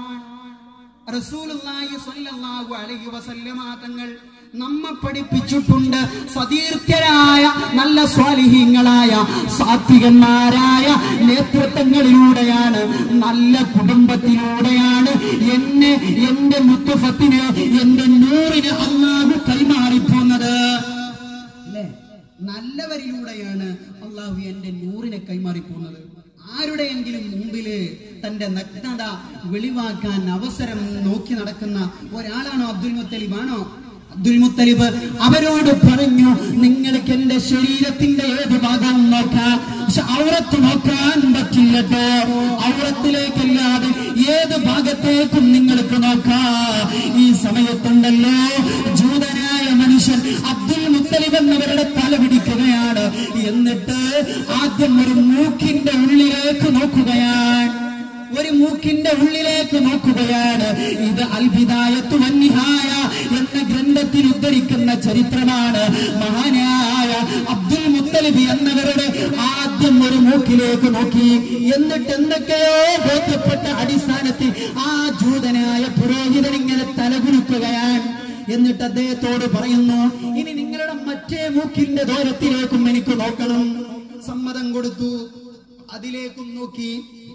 റസൂലുള്ളാഹി സ്വല്ലല്ലാഹു അലൈഹി വസല്ലമ തങ്ങൾ നമ്മെ പഠിപ്പിച്ചിട്ടുണ്ട് സതീർത്ഥരായ നല്ല സ്വാലിഹീങ്ങളായ സാത്വികന്മാരായ നേതൃത്വങ്ങളിലൂടെയാണ് നല്ല കുടുംബത്തിലൂടെയാണ് എന്നെ എന്റെ മുത്തുഫത്തിന് എന്റെ നൂറിന് അള്ളാഹു കൈമാറിപ്പോന്നത് അല്ലേ നല്ലവരിലൂടെയാണ് അള്ളാഹു എന്റെ നൂറിനെ കൈമാറിപ്പോകുന്നത് ആരുടെയെങ്കിലും മുമ്പില് തന്റെ നഗ്നത വെളിവാക്കാൻ അവസരം നോക്കി നടക്കുന്ന ഒരാളാണോ അബ്ദുൽ മുത്തലിബ് ആണോ അബ്ദുൽ മുത്തലിബ് അവരോട് പറഞ്ഞു നിങ്ങൾക്ക് എന്റെ ശരീരത്തിന്റെ ഏത് ഭാഗവും നോക്കാം പക്ഷെ ഔറത്ത് നോക്കാൻ പറ്റില്ലട്ടോ ഔറത്തിലേക്കല്ലാതെ ഏത് ഭാഗത്തേക്കും നിങ്ങൾക്ക് നോക്കാം ഈ സമയത്തുണ്ടല്ലോ ജൂതനായ മനുഷ്യൻ അബ്ദുൽ മുത്തലിബ് എന്നവരുടെ തല പിടിക്കുകയാണ് എന്നിട്ട് ആദ്യം ഒരു മൂക്കിന്റെ ഉള്ളിലേക്ക് നോക്കുകയാണ് ഒരു മൂക്കിന്റെ ഉള്ളിലേക്ക് നോക്കുകയാണ് ഇത് അൽബിദായത്തു വന്നിഹായ എന്ന ഗ്രന്ഥത്തിൽ ഉദ്ധരിക്കുന്ന ചരിത്രമാണ് മഹാനായ അബ്ദുൽ മുത്തലിബ് എന്നവരുടെ ആദ്യം ഒരു മൂക്കിലേക്ക് നോക്കി എന്നിട്ട് എന്തൊക്കെയോ ബോധ്യപ്പെട്ട അടിസ്ഥാനത്തിൽ ആ ജൂതനായ പുരോഹിതൻ ഇങ്ങനെ തലകുലുക്കുകയാണ് എന്നിട്ട് അദ്ദേഹത്തോട് പറയുന്നു ഇനി നിങ്ങളുടെ മറ്റേ മൂക്കിന്റെ ദൂരത്തിലേക്കും എനിക്ക് നോക്കണം സമ്മതം കൊടുത്തു അതിലേക്കും നോക്കി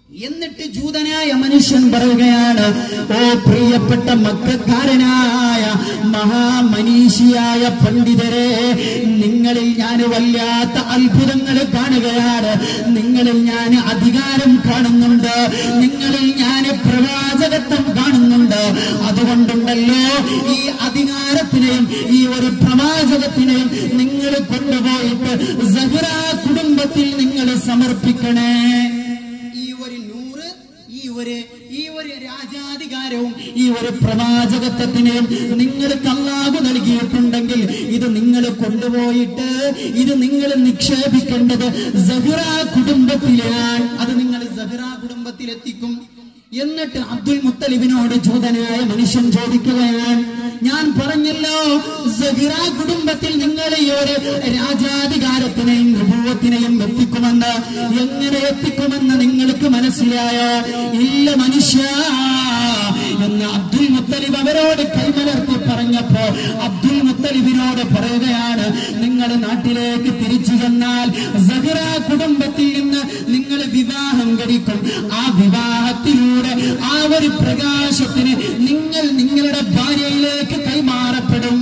എന്നിട്ട് ജൂതനായ മനുഷ്യൻ പറയുകയാണ് ഓ പ്രിയപ്പെട്ട മക്കാരനായ മഹാമനീഷിയായ പണ്ഡിതരെ നിങ്ങളിൽ ഞാൻ വല്ലാത്ത അത്ഭുതങ്ങൾ കാണുകയാണ് നിങ്ങളിൽ ഞാൻ അധികാരം കാണുന്നുണ്ട് നിങ്ങളിൽ ഞാൻ പ്രവാചകത്വം കാണുന്നുണ്ട് അതുകൊണ്ടുണ്ടല്ലോ ഈ അധികാരത്തിനെയും ഈ ഒരു പ്രവാചകത്തിനെയും നിങ്ങൾ കൊണ്ടുപോയിട്ട് സഹ്റ കുടുംബത്തിൽ നിങ്ങൾ സമർപ്പിക്കണേ ഈ ഒരു നൂറ് ഈ ഒരു ഈ ഒരു രാജാധികാരവും ഈ ഒരു പ്രവാചകത്വത്തിനെയും നിങ്ങൾക്ക് അല്ലാതെ നൽകിയിട്ടുണ്ടെങ്കിൽ ഇത് നിങ്ങൾ കൊണ്ടുപോയിട്ട് ഇത് നിങ്ങൾ നിക്ഷേപിക്കേണ്ടത് സഹ്റ കുടുംബത്തിലാണ് അത് നിങ്ങൾ സഹ്റ കുടുംബത്തിലെത്തിക്കും എന്നിട്ട് അബ്ദുൽ മുത്തലിബിനോട് ജൂതനായ മനുഷ്യൻ ചോദിക്കുകയാണ് ഞാൻ പറഞ്ഞല്ലോ സഹിറ കുടുംബത്തിൽ നിങ്ങൾ ഈ ഒരു രാജാധികാരത്തിനെയും വിഭവത്തിനെയും എത്തിക്കുമെന്ന് എങ്ങനെ എത്തിക്കുമെന്ന് നിങ്ങൾക്ക് മനസ്സിലായോ ഇല്ല മനുഷ്യ എന്ന് അബ്ദുൽ മുത്തലിബ് അവരോട് കൈമലർത്തി പറഞ്ഞപ്പോ അബ്ദുൽ മുത്തലിബിനോട് പറയുകയാണ് നിങ്ങൾ നാട്ടിലേക്ക് തിരിച്ചു ചെന്നാൽ സഹിറ കുടുംബത്തിൽ നിന്ന് നിങ്ങൾ വിവാഹം കഴിക്കും ആ വിവാഹത്തിലൂടെ ആ ഒരു പ്രകാശത്തിന് നിങ്ങൾ നിങ്ങളുടെ ഭാര്യയിലേക്ക് കൈമാറപ്പെടും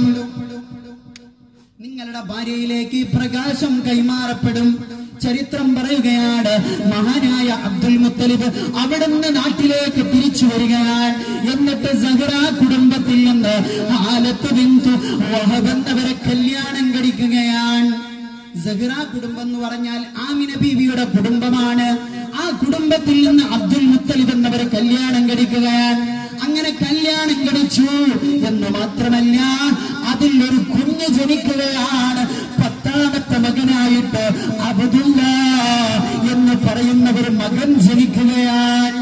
നിങ്ങളുടെ ഭാര്യയിലേക്ക് ഈ പ്രകാശം കൈമാറപ്പെടും ചരിത്രം പറയുകയാണ് മഹാനായ അബ്ദുൽ മുത്തലിബ് അവിടുന്ന് നാട്ടിലേക്ക് തിരിച്ചു വരികയാണ് എന്നിട്ട് സഹറ കുടുംബത്തിൽ നിന്ന് ആലത്ത് ബിന്ദു വഹബെന്നവരെ കല്യാണം കഴിക്കുകയാണ് സഹ്റ കുടുംബം എന്ന് പറഞ്ഞാൽ ആമിന ബീവിയുടെ കുടുംബമാണ് ആ കുടുംബത്തിൽ നിന്ന് അബ്ദുൽ മുത്തലിബ് എന്നവരെ കല്യാണം കഴിക്കുകയാണ് അങ്ങനെ കല്യാണം കഴിച്ചു എന്ന് മാത്രമല്ല അതിൽ ഒരു കുഞ്ഞ് ജനിക്കുകയാണ് പത്താമത്തെ മകനായിട്ട് അബ്ദുല്ല എന്ന് പറയുന്ന ഒരു മകൻ ജനിക്കുകയാണ്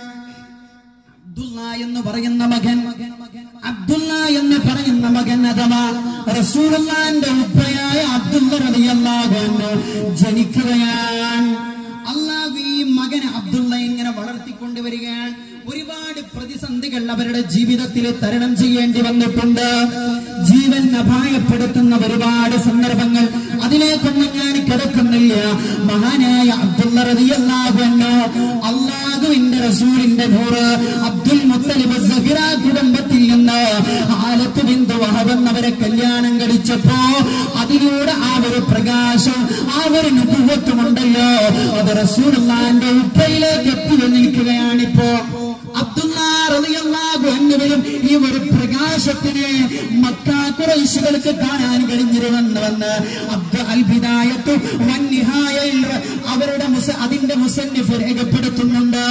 അബ്ദുള്ള എന്ന് പറയുന്ന മകൻ അബ്ദുള്ള എന്ന് പറയുന്ന മകൻ അഥവാ റസൂലുള്ളാന്റെ ഉപ്പയായ അബ്ദുള്ള റളിയല്ലാഹു അൻഹു ജനിക്കുകയാണ് അള്ളാഹു ഈ മകനെ അബ്ദുള്ള ഇങ്ങനെ വളർത്തിക്കൊണ്ടുവരികയാണ് ഒരുപാട് പ്രതിസന്ധികൾ അവരുടെ ജീവിതത്തിൽ തരണം ചെയ്യേണ്ടി വന്നിട്ടുണ്ട് ജീവൻ അപായപ്പെടുത്തുന്ന ഒരുപാട് സന്ദർഭങ്ങൾ അതിലേക്കൊന്നും ഞാൻ കിടക്കുന്നില്ല മഹാനായ അബ്ദുള്ള റളിയല്ലാഹു അൻഹു അള്ളാഹുവിന്റെ റസൂലിന്റെ നൂറ് അബ്ദുൽ മുത്തലിബ് സഹിറ കുടുംബത്തിൽ നിന്ന് ആലത്ത് ബിന്ദു വഹബെന്നവരെ കല്യാണം കഴിച്ചപ്പോ അതിലൂടെ ആ ഒരു പ്രകാശം ആ ഒരു നുപുവത്വമുണ്ടല്ലോ അത് റസൂലുള്ളാന്റെ ഉപ്പയിലേക്ക് എത്തി നിൽക്കുകയാണിപ്പോ അബ്ദുല്ലാഹുവിലും ഈ ഒരു പ്രകാശത്തിനെ മക്ക കുറൈശികൾക്ക് കാണാൻ കഴിഞ്ഞിരുന്നുവെന്ന് അബ്ദു അൽബിദായത്തു വന്നിഹായയിൽ അവരുടെ മുസ അതിന്റെ മുസന്നിഫ് രേഖപ്പെടുത്തുന്നുണ്ട്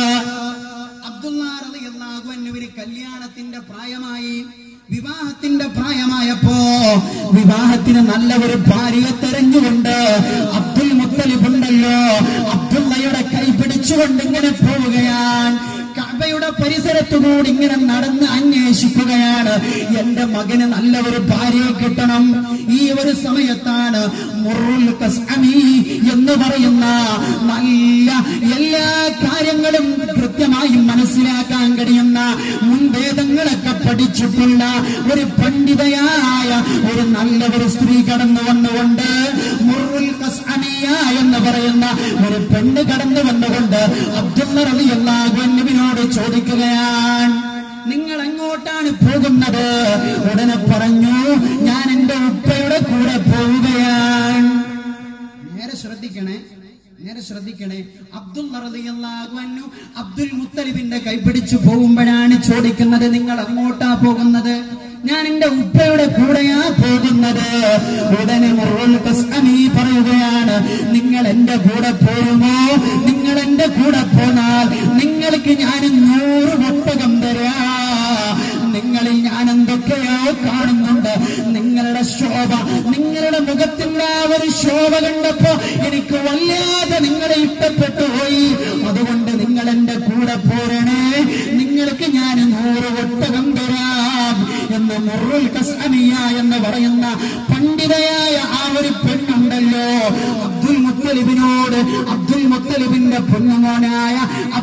അബ്ദുല്ലാഹുവിന് കല്യാണത്തിന്റെ പ്രായമായി വിവാഹത്തിന്റെ പ്രായമായപ്പോ വിവാഹത്തിന് നല്ല ഒരു ഭാര്യയെ തെരഞ്ഞുകൊണ്ട് അബ്ദുൽ മുത്തലിബ് ഉണ്ടല്ലോ അബ്ദുള്ളയുടെ കൈ പിടിച്ചുകൊണ്ട് ഇങ്ങനെ പോവുകയാണ് കഅബയുടെ പരിസരത്തുകൂടി ഇങ്ങനെ നടന്ന് അന്വേഷിക്കുകയാണ് എന്റെ മകന് നല്ല ഒരു ഭാര്യയെ കിട്ടണം ഈ ഒരു സമയത്താണ് മുറുൽ കസ്അമി എന്ന് പറയുന്ന നല്ല എല്ലാ കാര്യങ്ങളും കൃത്യമായി മനസ്സിലാക്കാൻ കഴിയുന്ന മുൻവേദങ്ങളൊക്കെ പഠിച്ചിട്ടുള്ള ഒരു പണ്ഡിതയായ ഒരു നല്ല ഒരു സ്ത്രീ കടന്നു വന്നുകൊണ്ട് മുറുൽ കസ്അമിയ എന്ന് പറയുന്ന ഒരു പെണ്ണ് കടന്നു വന്നുകൊണ്ട് അബ്ദുള്ള റളിയല്ലാഹു അൻഹുവിനോട് ചോദിക്കുകയാണ് നിങ്ങൾ എങ്ങോട്ടാണ് പോകുന്നത് ഉടനെ പറഞ്ഞു ഞാൻ എന്റെ ഉപ്പയുടെ കൂടെ പോവുകയാണ് നേരെ ശ്രദ്ധിക്കണേ നേരെ ശ്രദ്ധിക്കണേ അബ്ദുൽ റളിയല്ലാഹു അൻഹു അബ്ദുൽ മുത്തലിബിന്റെ കൈപിടിച്ചു പോകുമ്പോഴാണ് ചോദിക്കുന്നത് നിങ്ങൾ എങ്ങോട്ടാ പോകുന്നത് ഞാൻ എന്റെ ഉപ്പയുടെ കൂടെയാ പോകുന്നത് ഉടനെ മുറുൽ കസ്അമി പറയുകയാണ് നിങ്ങൾ എന്റെ കൂടെ പോരുമോ നിങ്ങൾ എന്റെ കൂടെ പോന്നാൽ നിങ്ങൾക്ക് ഞാൻ നൂറ് ഒട്ടകം തരാ നിങ്ങളിൽ ഞാൻ എന്തൊക്കെയോ കാണുന്നുണ്ട് നിങ്ങളുടെ ശോഭ നിങ്ങളുടെ മുഖത്തിന്റെ ആ ഒരു ശോഭ കണ്ടപ്പോ എനിക്ക് വല്ലാതെ നിങ്ങളെ ഇഷ്ടപ്പെട്ടു പോയി അതുകൊണ്ട് നിങ്ങൾ എന്റെ കൂടെ പോരണേ നിങ്ങൾക്ക് ഞാൻ നൂറ് ഒട്ടകം തരാം എന്ന് മുറുൽ കസ്അമിയ എന്ന് പറയുന്ന പണ്ഡിതയായ ആ ഒരു പെണ്ണുണ്ടല്ലോ അബ്ദുൽ മുത്തലിബിനോട് അബ്ദുൽ മുത്തലിബിന്റെ പൊന്നുമോനായ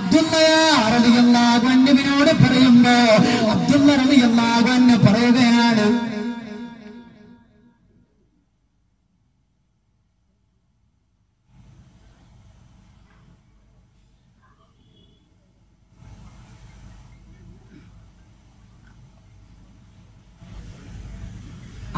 അബ്ദുല്ലയാറിയാകുവിനോട് പറയുമ്പോ അബ്ദുല്ല റളിയല്ലാഹു പറയുകയാണ്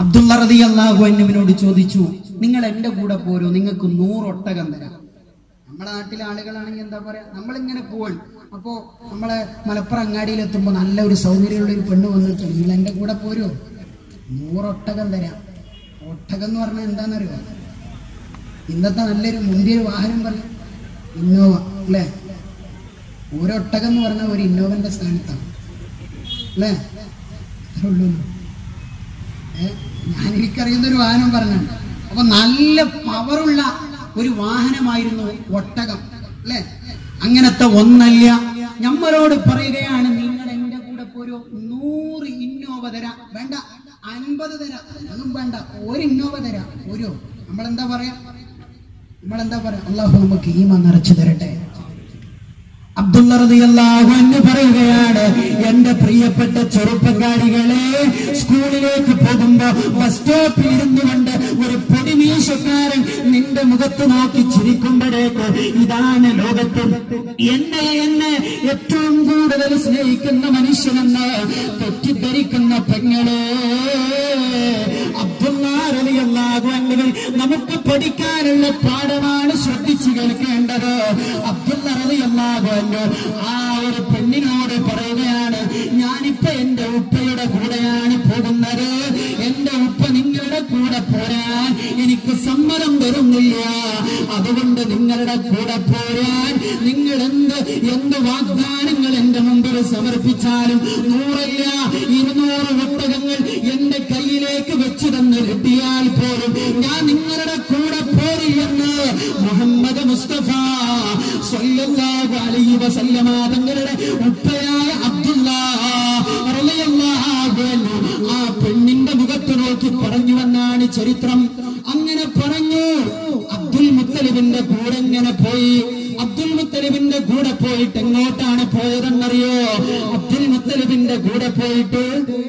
അബ്ദുള്ള റതി അള്ളാഹു അന്നുവിനോട് ചോദിച്ചു നിങ്ങൾ എന്റെ കൂടെ പോരൂ നിങ്ങൾക്ക് നൂറൊട്ടകം തരാം നമ്മുടെ നാട്ടിലെ ആളുകളാണെങ്കിൽ എന്താ പറയാ നമ്മളിങ്ങനെ പോവാണ് അപ്പോ നമ്മളെ മലപ്പുറം അങ്ങാടിയിൽ എത്തുമ്പോ നല്ല ഒരു സൗകര്യമുള്ള ഒരു പെണ്ണ് വന്നിട്ട് നിങ്ങൾ എന്റെ കൂടെ പോരൂ നൂറൊട്ടകം തരാം ഒട്ടകം എന്ന് പറഞ്ഞാൽ എന്താണെന്നറിയോ ഇന്നത്തെ നല്ലൊരു മുന്തിയൊരു വാഹനം പറയും ഇന്നോവ അല്ലേ ഒരൊട്ടകം എന്ന് പറഞ്ഞാൽ ഒരു ഇന്നോവന്റെ സ്ഥാനത്താണ് അല്ലേ അത്രേ ഉള്ളൂ ഏ, ഞാൻ എനിക്കറിയുന്ന ഒരു വാഹനം പറഞ്ഞാണ് അപ്പൊ നല്ല പവറുള്ള ഒരു വാഹനമായിരുന്നു ഒട്ടകം അല്ലെ അങ്ങനത്തെ ഒന്നല്ല നമ്മളോട് പറയുകയാണ് നിങ്ങൾ എന്റെ കൂടെ പോരോ നൂറ് ഇന്നോവ തരാം വേണ്ട അൻപത് തരാം ഒന്നും വേണ്ട ഒരു ഇന്നോവ തരാം ഒരു നമ്മളെന്താ പറയാ നമ്മളെന്താ പറയാ അള്ളാഹു നമുക്ക് ഈമ നിറച്ചു തരട്ടെ അബ്ദുള്ള റളിയല്ലാഹു അൻഹു പറയുകയാണ് എന്റെ പ്രിയപ്പെട്ട ചെറുപ്പക്കാരികളെ സ്കൂളിലേക്ക് പോകുമ്പോ ബസ് സ്റ്റോപ്പിൽ ഇരുന്നുകൊണ്ട് ഒരു പൊടിമീശക്കാരൻ നിന്റെ മുഖത്ത് നോക്കി ചിരിക്കുമ്പോഴേക്ക് ഇതാണ് ലോകത്തിൽ എന്നെ എന്നെ ഏറ്റവും കൂടുതൽ സ്നേഹിക്കുന്ന മനുഷ്യനെന്ന് തെറ്റിദ്ധരിക്കുന്ന പെങ്ങളെ അബ്ദുള്ള റളിയല്ലാഹു അൻഹു നമുക്ക് പഠിക്കാനുള്ള പാഠമാണ് ശ്രദ്ധിച്ചു കേൾക്കേണ്ടത് അബ്ദുള്ള റളിയല്ലാഹു അൻഹു ആ ഒരു പെണ്ണിനോട് പറയുകയാണ് ഞാനിപ്പോ എന്റെ ഉപ്പയുടെ കൂടെയാണ് പോകുന്നത് എന്റെ ഉപ്പ നിങ്ങളുടെ കൂടെ പോരാൻ എനിക്ക് സമ്മതം വരുന്നില്ല അതുകൊണ്ട് നിങ്ങളുടെ കൂടെ പോരാൻ നിങ്ങൾ എന്ത് എന്ത് വാഗ്ദാനങ്ങൾ എന്റെ മുമ്പിൽ സമർപ്പിച്ചാലും നൂറല്ല ഇരുന്നൂറ് ഒട്ടകങ്ങൾ എന്റെ കയ്യിലേക്ക് വെച്ചു തന്ന് കിട്ടിയാൽ പോലും ഞാൻ നിങ്ങളുടെ കൂടെ പോരില്ലെന്ന് മുഹമ്മദ് മുസ്തഫ സ്വല്ലല്ലാഹു അലൈഹി വസല്ലമ തങ്ങളുടെ ഉപ്പയായ അബ്ദുള്ള റളിയല്ലാഹു അൻഹു ആ പെണ്ണിന്റെ മുഖത്ത് നോക്കി പറഞ്ഞു എന്നാണ് ചരിത്രം അങ്ങനെ പറഞ്ഞു അബ്ദുൽ മുത്തലിബിന്റെ കൂടെ ഇങ്ങനെ പോയി അബ്ദുൽ മുത്തലിബിന്റെ കൂടെ പോയിട്ട് എങ്ങോട്ടാണ് പോയതെന്നറിയോ അബ്ദുൽ മുത്തലിബിന്റെ കൂടെ പോയിട്ട്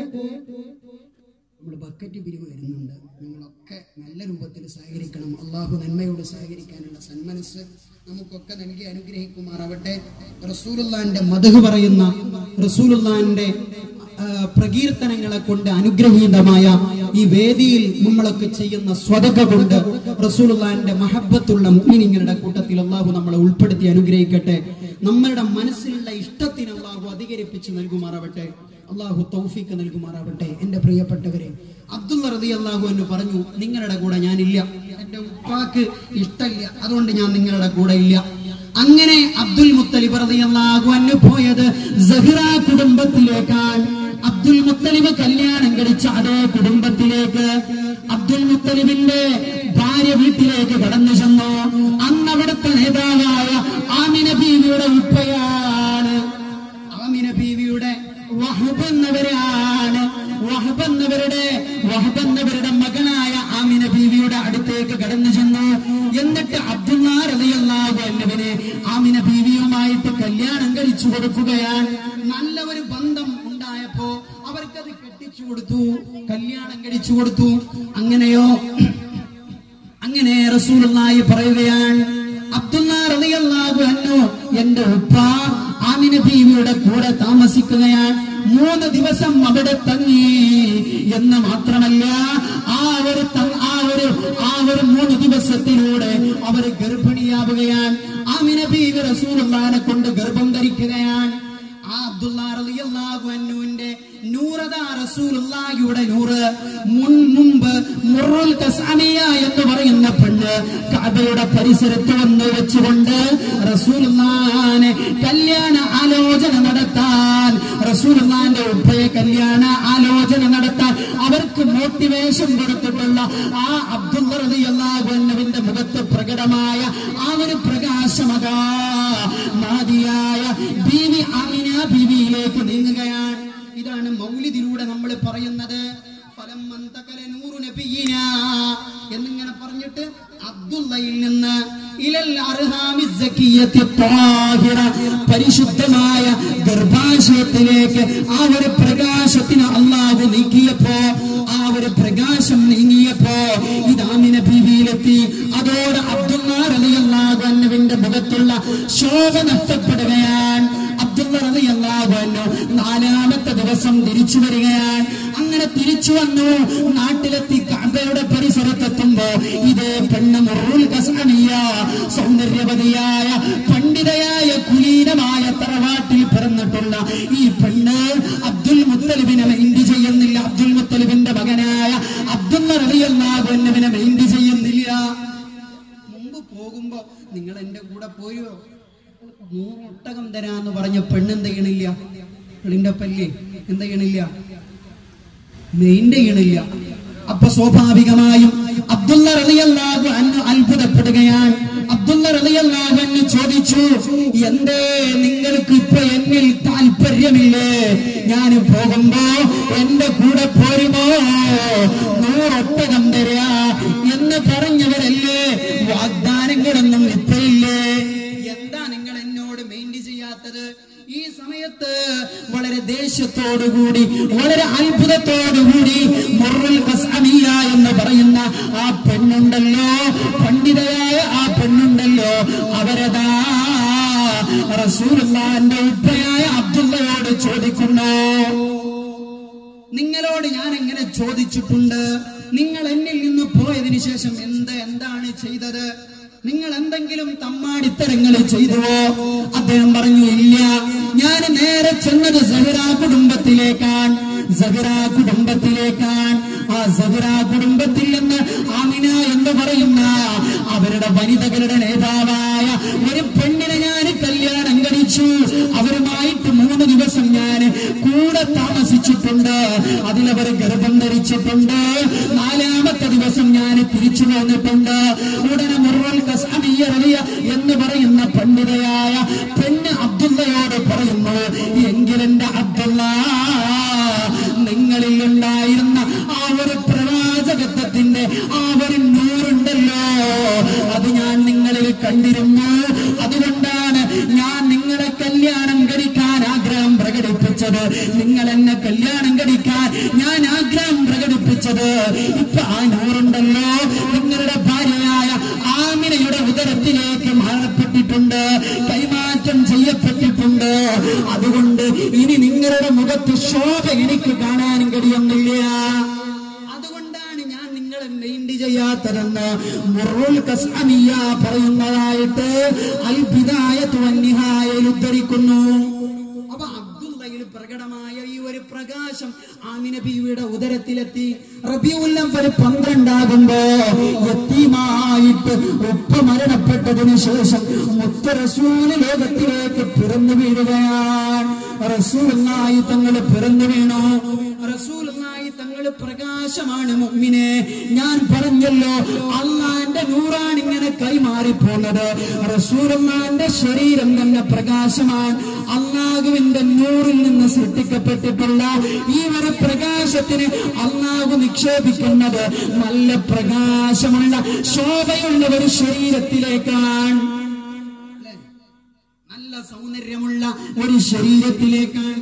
നമ്മൾ ബക്കറ്റ് പിരിവ് വരുന്നുണ്ട് നിങ്ങളൊക്കെ നല്ല രൂപത്തിൽ സഹകരിക്കണം അള്ളാഹു നന്മയോട് സഹകരിക്കാനുള്ള സന്മനസ് നമുക്കൊക്കെ നൽകി അനുഗ്രഹിക്കുമാറാവട്ടെ റസൂലുള്ളാന്റെ മതഹ് പറയുന്ന റസൂലുള്ളാന്റെ ആ, പ്രകീർത്തനങ്ങളെ കൊണ്ട് അനുഗ്രഹീതമായ ഈ വേദിയിൽ നമ്മളൊക്കെ ചെയ്യുന്ന സ്വതക കൊണ്ട് റസൂലുള്ളാന്റെ മഹബത്തുള്ള മുഅ്മിനീങ്ങളുടെ കൂട്ടത്തിൽ അള്ളാഹു നമ്മളെ ഉൾപ്പെടുത്തി അനുഗ്രഹിക്കട്ടെ നമ്മളുടെ മനസ്സിലുള്ള ഇഷ്ടത്തിന് അള്ളാഹു അധികരിപ്പിച്ച് നൽകുമാറാവട്ടെ അള്ളാഹു തൗഫീക്ക് നൽകുമാറാവട്ടെ എന്റെ പ്രിയപ്പെട്ടവരെ അബ്ദുള്ള റതി അള്ളാഹു എന്ന് പറഞ്ഞു നിങ്ങളുടെ കൂടെ ഞാനില്ല എന്റെ ഉപ്പാക്ക് ഇഷ്ടമില്ല അതുകൊണ്ട് ഞാൻ നിങ്ങളുടെ കൂടെ ഇല്ല അങ്ങനെ അബ്ദുൽ മുത്തലിബ് റതി അള്ളാഹു അന്ന് പോയത് സഹിറ കുടുംബത്തിലേക്കാണ് അബ്ദുൽ മുത്തലിബ് കല്യാണം കഴിച്ച അതേ കുടുംബത്തിലേക്ക് അബ്ദുൽ മുത്തലിബിന്റെ ഭാര്യ വീട്ടിലേക്ക് കടന്നു ചെന്നു അന്ന് അവിടുത്തെ നേതാവായ ആമിന ബീവിയുടെ ഉപ്പയാണ് ആമിന ബീവിയുടെ വഹബ് എന്നവരാണ് വഹബ് എന്നവരുടെ വഹബ് എന്നവരുടെ മകനായ ആമിന ബീവിയുടെ അടുത്തേക്ക് കടന്നു ചെന്നു എന്നിട്ട് അബ്ദുള്ള റളിയല്ലാഹു അൻഹുവിനെ ആമിന ബീവിയുമായിട്ട് കല്യാണം കഴിച്ചു കൊടുക്കുകയാണ് നല്ല ഒരു ബന്ധം ഉണ്ടായപ്പോ അവർക്കത് കെട്ടിച്ചു കൊടുത്തു കല്യാണം കഴിച്ചു കൊടുത്തു അങ്ങനെയോ അങ്ങനെ റസൂലുള്ളാഹി പറയുകയാണ് അബ്ദുള്ള റളിയല്ലാഹു അൻഹു എന്റെ ഉപ്പ ആമിന ബീവിയുടെ കൂടെ താമസിക്കുകയാണ് മൂന്ന് ദിവസം അവിടെ തങ്ങി എന്ന് മാത്രമല്ല ആ ഒരു ത- ആ ഒരു ആ ഒരു മൂന്ന് ദിവസത്തിലൂടെ അവർ ഗർഭിണിയാവുകയാണ് ആമിന ബീവി റസൂലുള്ളാഹിനെ കൊണ്ട് ഗർഭം ധരിക്കുകയാണ് ആ അബ്ദുള്ള റളിയല്ലാഹു അൻഹുവിന്റെ നൂറത റസൂലുള്ളാഹിയുടെ നൂറ് മുൻ മുമ്പ് മുറുൽ കസാനിയ എന്ന് പറയുന്ന പെണ്ണ് കഅബയുടെ പരിസരത്ത് വന്ന് വെച്ചുകൊണ്ട് റസൂലുള്ളാഹിനെ കല്യാണ ആലോചന നടത്താൻ റസൂലുള്ളാഹിന്റെ ഉപ്പയെ കല്യാണ ആലോചന നടത്താൻ അവർക്ക് മോട്ടിവേഷൻ കൊടുത്തിട്ടുള്ള ആ അബ്ദുള്ള റളിയല്ലാഹു അൻഹുവിന്റെ മുഖത്ത് പ്രകടമായ ആ ഒരു പ്രകാശമകാ നാദിയായ ബീവി ആമിന ബീവിയിലേക്ക് നീങ്ങുകയാണ് ഇതാണ് മൗലിദിലൂടെ നമ്മൾ പറയുന്നത് ഫലം മന്തകല നൂറു നബിയിന എന്നിങ്ങനെ പറഞ്ഞിട്ട് അബ്ദുള്ളയിൽ നിന്ന് ഇലൽ അർഹാമി സക്കിയത്തി ത്വാഹിറ പരിശുദ്ധമായ ഗർഭാശയത്തിലേക്ക് ആ ഒരു പ്രകാശത്തിന് അള്ളാഹു നീക്കിയപ്പോ ആ ഒരു പ്രകാശം നീങ്ങിയപ്പോ ഇതാമിന ബീവിയിലെത്തി അതോടെ അബ്ദുള്ള റളിയല്ലാഹു അൻഹുവിന്റെ മുഖത്തുള്ള ശോഭ നഷ്ടപ്പെടുകയാണ് അബ്ദുള്ള റളിയല്ലാഹു അൻഹു നാലാമത്തെ ദിവസം തിരിച്ചു വരികയാണ് അങ്ങനെ അങ്ങനെ തിരിച്ചു വന്നു നാട്ടിലെത്തി കാബയുടെ പരിസരത്തെത്തുമ്പോ ഇതേ പെണ്ണ് മുറുൽ കസാനിയ സൗന്ദര്യവതിയായ പണ്ഡിതയായ കുലീനമായ തറവാട്ടിൽ പിറന്നിട്ടുള്ള ഈ പെണ്ണ് അബ്ദുൽ മുത്തലിബിനെ മൈൻഡ് ചെയ്യുന്നില്ല അബ്ദുൽ മുത്തലിബിന്റെ മകനായ അബ്ദുൽ റളിയല്ലാഹുവിനെ മൈൻഡ് ചെയ്യുന്നില്ല മുമ്പ് പോകുമ്പോ നിങ്ങൾ എന്റെ കൂടെ പോയോ നൂറൊട്ടകം തരാന്ന് പറഞ്ഞ പെണ്ണെന്ത് ചെയ്യണില്ല പെണ്ണിന്റെ പല്ലേ എന്ത് ചെയ്യണില്ല മെയിൻ്റെ ചെയ്യണില്ല അപ്പൊ സ്വാഭാവികമായും അബ്ദുള്ള റളിയല്ലാഹു അന്ന് അത്ഭുതപ്പെടുകയാണ് അബ്ദുള്ള റളിയല്ലാഹു അന്ന് ചോദിച്ചു എന്തേ നിങ്ങൾക്ക് ഇപ്പൊ എന്നിൽ താല്പര്യമില്ലേ ഞാൻ പോകുമ്പോ എന്റെ കൂടെ പോരുമോ നൂറൊട്ടകം തരാ എന്ന് പറഞ്ഞവരല്ലേ വാഗ്ദാനങ്ങളൊന്നും ഇപ്പൊ ഇല്ലേ എന്താ നിങ്ങൾ എന്നോട് മെയിൻറ്റ് ചെയ്യാത്തത് ഈ സമയത്ത് വളരെ ദേഷ്യത്തോടുകൂടി വളരെ അത്ഭുതത്തോടുകൂടി മുറുൽ ഖസ്അമിയ എന്ന് പറയുന്ന ആ പെണ്ണുണ്ടല്ലോ പണ്ഡിതയായ ആ പെണ്ണുണ്ടല്ലോ അവരതാ റസൂലുള്ളാന്റെ ഉപ്പയായ അബ്ദുള്ളയോട് ചോദിക്കുന്നു നിങ്ങളോട് ഞാൻ എങ്ങനെ ചോദിച്ചിട്ടുണ്ട് നിങ്ങൾ എന്നിൽ നിന്ന് പോയതിനു ശേഷം എന്ത് എന്താണ് ചെയ്തത് നിങ്ങൾ എന്തെങ്കിലും തമ്മാടിത്തരങ്ങൾ ചെയ്തുവോ അദ്ദേഹം പറഞ്ഞു ഇല്ല ഞാൻ നേരെ ചെന്നത് സഹറ കുടുംബത്തിലേക്കാണ് സഹറ കുടുംബത്തിലേക്കാണ് ആ സഹറ കുടുംബത്തിൽ നിന്ന് ആമിന എന്ന് പറയുന്ന അവരുടെ വനിതകളുടെ നേതാവായ ഒരു പെണ്ണിനെ ഞാൻ കല്യാണം കഴിച്ചു അവരുമായിട്ട് മൂന്ന് ദിവസം ഞാൻ കൂടെ താമസിച്ചിട്ടുണ്ട് അതിലവർ ഗർഭം ധരിച്ചിട്ടുണ്ട് നാലാമത്തെ ദിവസം ഞാൻ തിരിച്ചു പോന്നിട്ടുണ്ട് ഉടനെ മുറുവൽ കസാമിയ റളിയ എന്ന് പറയുന്ന പണ്ഡിതയായ പെണ്ണ് അബ്ദുള്ളയോട് പറയുന്നു എങ്കിലെന്റെ അബ്ദുള്ള നിങ്ങളിൽ ഉണ്ടായിരുന്ന ആ ഒരു പ്രവാചകത്വത്തിന്റെ ആ ഒരു നൂറുണ്ടല്ലോ അത് ഞാൻ നിങ്ങളിൽ കണ്ടിരുന്നു അതുകൊണ്ടാണ് ഞാൻ നിങ്ങളെ കല്യാണം കഴിക്കാൻ ആഗ്രഹം പ്രകടിപ്പിച്ചത് നിങ്ങൾ എന്നെ കല്യാണം കഴിക്കാൻ ഞാൻ ആഗ്രഹം പ്രകടിപ്പിച്ചത് ഇപ്പൊ ആ നൂറുണ്ടല്ലോ നിങ്ങളുടെ ഭാര്യയായ ആമിനയുടെ ഉദരത്തിലേക്ക് മാറപ്പെട്ടിട്ടുണ്ട് കൈമാറ്റം ചെയ്യപ്പെട്ടിട്ടുണ്ട് അതുകൊണ്ട് ഇനി നിങ്ങളുടെ മുഖത്ത് ശോഭ എനിക്ക് കാണാനും കഴിയുന്നില്ല അതുകൊണ്ടാണ് ഞാൻ നിങ്ങളെ മെയിൻഡ് ചെയ്യാത്തതെന്ന് മുറുൽ കസ്അമിയ പറയുന്നതായിട്ട് അൽബിദായത്തു വന്നിഹായയിൽ ഉദ്ധരിക്കുന്നു അപ്പൊ അബ്ദുള്ളയിൽ പ്രകടമായ ഈ ഒരു പ്രകാശം ആമിന ബീവിയുടെ ഉദരത്തിലെത്തി റബിയുല്ലവൽ പന്ത്രണ്ടാകുമ്പോ യത്തീമായിട്ട് ഉപ്പ മരണപ്പെട്ടതിന് ശേഷം മുത്ത റസൂല് ലോകത്തിലേക്ക് പിറന്നു വീഴുകയാണ് റസൂലായി തങ്ങൾ പിറന്നു വീണു റസൂലായി തങ്ങൾ പ്രകാശമാണ് മുമ്മിനെ ഞാൻ പറഞ്ഞല്ലോ അള്ളാന്റെ നൂറാണ് ഇങ്ങനെ കൈമാറി പോന്നത് റസൂലുള്ളാന്റെ ശരീരം തന്നെ പ്രകാശമാണ് അള്ളാഹുവിന്റെ നൂറിൽ നിന്ന് സൃഷ്ടിക്കപ്പെട്ടിട്ടുള്ള ഈ ഒരു പ്രകാശത്തിന് അള്ളാഹു നിക്ഷേപിക്കുന്നത് നല്ല പ്രകാശമുള്ള ശോഭയുള്ള ഒരു ശരീരത്തിലേക്കാണ് അല്ലേ? നല്ല സൗന്ദര്യമുള്ള ഒരു ശരീരത്തിലേക്കാണ്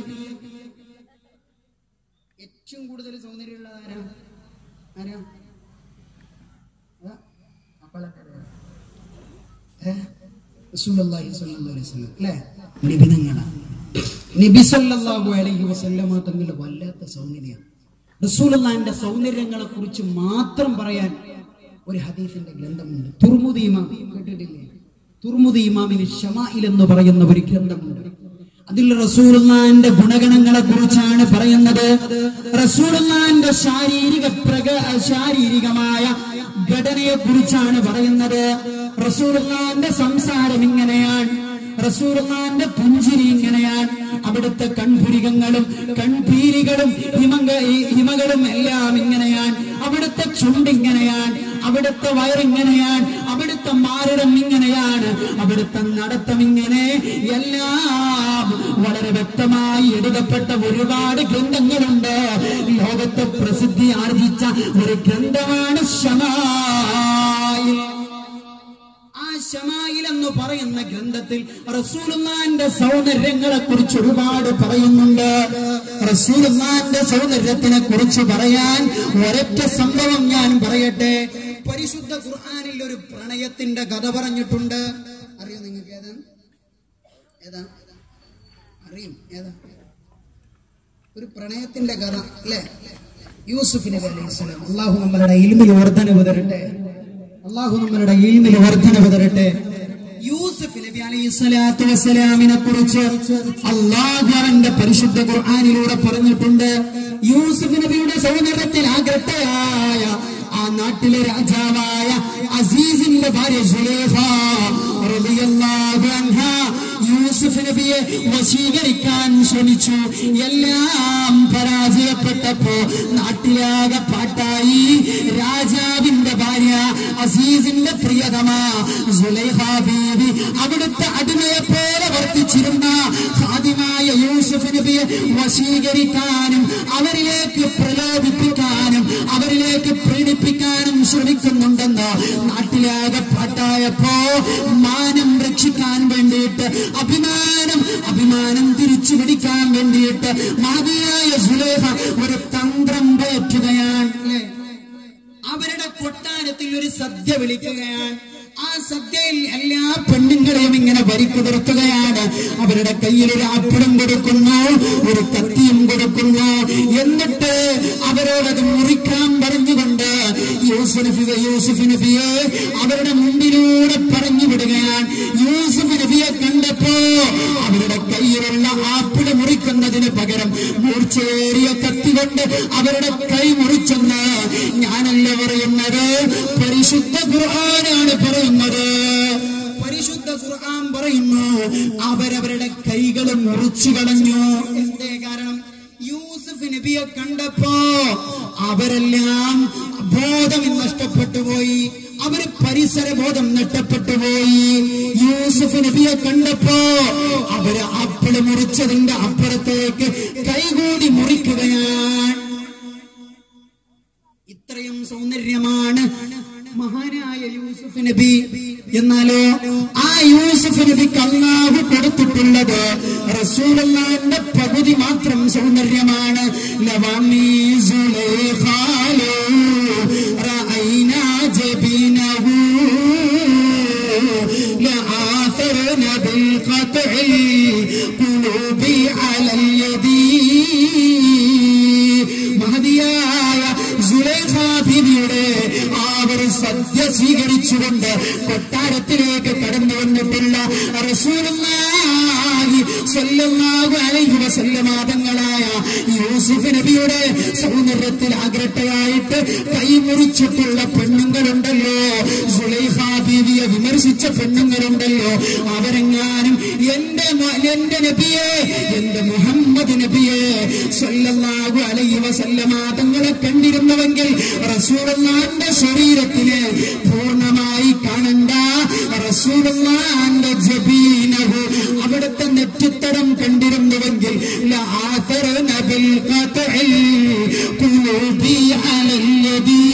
ഏറ്റവും കൂടുതൽ സൗന്ദര്യമുള്ളത് ആരാ ആരാ അതാ, അപ്പോഴൊക്കെ അറിയാം. ഏ? റസൂലുള്ളാഹി സ്വല്ലല്ലാഹു അലൈഹി വസല്ലം, അല്ലേ നിബിധങ്ങളാണ് നബി സല്ലല്ലാഹു അലൈഹി വസല്ലമ തങ്ങളുടെ വല്ലാത്ത സൗന്ദര്യം റസൂലുള്ളാഹിന്റെ സൗന്ദര്യങ്ങളെ കുറിച്ച് മാത്രം പറയാൻ ഒരു ഹദീസിന്റെ ഗ്രന്ഥമുണ്ട് തുർമുദി ഇമാം കേട്ടിട്ടില്ലേ തുർമുദി ഇമാമിന് ഷമായിൽ എന്ന് പറയുന്ന ഒരു ഗ്രന്ഥമുണ്ട് അതിൽ റസൂലുള്ളാന്റെ ഗുണഗണങ്ങളെ കുറിച്ചാണ് പറയുന്നത് റസൂലുള്ളാന്റെ ശാരീരിക പ്രക ശാരീരികമായ ഘടനയെ കുറിച്ചാണ് പറയുന്നത് റസൂലുള്ളാന്റെ സംസാരം ഇങ്ങനെയാണ് റസൂലുള്ളാന്റെ പുഞ്ചിരി ഇങ്ങനെയാണ് അവിടുത്തെ കൺപുരികങ്ങളും കൺപീരികളും ഹിമങ്ക ഈ ഹിമകളും എല്ലാം ഇങ്ങനെയാണ് അവിടുത്തെ ചുണ്ടിങ്ങനെയാണ് അവിടുത്തെ വയറിങ്ങനെയാണ് അവിടുത്തെ മാറിടം ഇങ്ങനെയാണ് അവിടുത്തെ നടത്തം ഇങ്ങനെ എല്ലാം വളരെ വ്യക്തമായി എഴുതപ്പെട്ട ഒരുപാട് ഗ്രന്ഥങ്ങളുണ്ട് ലോകത്തെ പ്രസിദ്ധി ആർജിച്ച ഒരു ഗ്രന്ഥമാണ് ശമായിൽ ആ ശമായിൽ എന്ന് പറയുന്ന ഗ്രന്ഥത്തിൽ റസൂലുള്ളാന്റെ സൗന്ദര്യങ്ങളെ കുറിച്ച് ഒരുപാട് പറയുന്നുണ്ട് റസൂലുള്ളാന്റെ സൗന്ദര്യത്തിനെ കുറിച്ച് പറയാൻ ഒരൊറ്റ സംഭവം ഞാൻ പറയട്ടെ പരിശുദ്ധ ഖുർആനിൽ ഒരു പ്രണയത്തിന്റെ കഥ പറഞ്ഞിട്ടുണ്ട് അറിയോ നിങ്ങൾക്ക് ഏതാ ഏതാ അറിയും ഏതാ ഒരു പ്രണയത്തിന്റെ കഥ അല്ലേ യൂസുഫ് നബി അലൈഹി സ്വലാം അള്ളാഹു നമ്മളുടെ ഇൽമിൽ വർധനവ് തരട്ടെ അള്ളാഹു നമ്മളുടെ ഇൽമിൽ വർധനവ് തരട്ടെ യൂസുഫ് നബി അലൈഹി സ്വലാത്തു വസ്സലാമിനെ കുറിച്ച് അള്ളാഹു അവന്റെ പരിശുദ്ധ ഖുർആനിലൂടെ പറഞ്ഞിട്ടുണ്ട് യൂസുഫ് നബിയുടെ സൗന്ദര്യത്തിൽ ആഗ്രത്തയായ ആ നാട്ടിലെ രാജാവായ അസീസിന്റെ ഭാര്യ സുലേഖ റളിയല്ലാഹു അൻഹ യൂസുഫ് നബിയെ വശീകരിക്കാൻ ശ്രമിച്ചു എല്ലാം പരാജയപ്പെട്ടപ്പോ നാട്ടിലാകെ പാട്ടായി രാജാവിന്റെ ഭാര്യ അസീസിന്റെ പ്രിയതമ സുലൈഹ ബീവി അവിടുത്തെ അടിമയെ പോലെ വർത്തിച്ചിരുന്ന ഹാദിമായ യൂസുഫ് നബിയെ വശീകരിക്കാനും അവരിലേക്ക് പ്രലോഭിപ്പിക്കാനും അവരിലേക്ക് പ്രീണിപ്പിക്കാനും ശ്രമിക്കുന്നുണ്ടെന്ന് നാട്ടിലാകെ പാട്ടായപ്പോ മാനം രക്ഷിക്കാൻ വേണ്ടിയിട്ട് അഭിമാനം അഭിമാനം തിരിച്ചു പിടിക്കാൻ വേണ്ടിയിട്ട് മാതിയായ സുലേഖ ഒരു തന്ത്രം പയറ്റുകയാണ് അല്ലേ അവരുടെ കൊട്ടാരത്തിൽ ഒരു സദ്യ വിളിക്കുകയാണ് ആ സദ്യയിൽ എല്ലാ പെണ്ണുങ്ങളെയും ഇങ്ങനെ വരിക്കു നിർത്തുകയാണ് അവരുടെ കയ്യിൽ ഒരു ആപ്പിളും കൊടുക്കുന്നു ഒരു കത്തിയും കൊടുക്കുന്നു എന്നിട്ട് അവരോടത് മുറിക്കാൻ പറഞ്ഞുകൊണ്ട് യൂസുഫ് നബി യൂസുഫ് നബിയെ അവരുടെ മുമ്പിലൂടെ പറഞ്ഞു വിടുകയാണ് യൂസുഫ് നബിയെ കണ്ടപ്പോ അവരുടെ കയ്യിലുള്ള ആപ്പിള് മുറിക്കുന്നതിന് പകരം മൂർച്ചയേറിയ കത്തി കൊണ്ട് അവരുടെ കൈ മുറിച്ചെന്ന് ഞാനല്ല പറയുന്നത് പരിശുദ്ധ ഖുർആനാണ് പറയുന്നത് പരിശുദ്ധ ഖുർആൻ പറയുന്നു അവരവരുടെ കൈകൾ മുറിച്ചു കളഞ്ഞു എന്തേ കാരണം യൂസുഫ് നബിയെ കണ്ടപ്പോ അവരെല്ലാം ബോധം നഷ്ടപ്പെട്ടു പോയി അവര് പരിസര ബോധം നഷ്ടപ്പെട്ടു പോയി യൂസുഫ് നബിയെ കണ്ടപ്പോ അവര് അപ്പിള് മുറിച്ചതിന്റെ അപ്പുറത്തേക്ക് കൈകൂടി മുറിക്കുകയാണ് ഇത്രയും സൗന്ദര്യമാണ് മഹാനായ യൂസുഫ് നബി എന്നാലോ ആ യൂസുഫ് നബിക്ക് അള്ളാഹു കൊടുത്തിട്ടുള്ളത് റസൂലുള്ളാന്റെ പകുതി മാത്രം സൗന്ദര്യമാണ് ലവാമി സുലൈഖാലോ റഅയ്ന ജബീനഹു لآثرن بالقطع القلوب على اليدين മഹതിയായ സുലൈഖ ബീവിയുടെ ആ ഒരു സദ്യ സ്വീകരിച്ചുകൊണ്ട് കൊട്ടാരത്തിലേക്ക് കടന്നു വന്നിട്ടുള്ള റസൂലുള്ളാഹി സ്വല്ലല്ലാഹു അലൈഹി വസല്ലമ തങ്ങളായ യൂസുഫ് നബിയുടെ സൗന്ദര്യത്തിൽ ആഗ്രട്ടയായിട്ട് കൈമുറിച്ചിട്ടുള്ള പെണ്ണുങ്ങളുണ്ടല്ലോ സുലൈഖ ബീവിയെ വിമർശിച്ച പെണ്ണുങ്ങളുണ്ടല്ലോ അവരെങ്ങാനും എന്റെ മ- എന്റെ നബിയെ എന്റെ മുഹമ്മദ് നബിയെ സ്വല്ലല്ലാഹു അലൈഹി വസല്ലമ തങ്ങളെ കണ്ടിരുന്നുവെങ്കിൽ റസൂലുള്ളാന്റെ ശരീരത്തിന് പൂർണ്ണമായി കാണണ്ട റസൂലുള്ളാന്റെ ജബീനഹു അവിടുത്തെ നെറ്റിത്തടം കണ്ടിരുന്നുവെങ്കിൽ ലആതറന ബിൽ ഖത്ഇൽ ഖുലൂബി അലല്ലദീ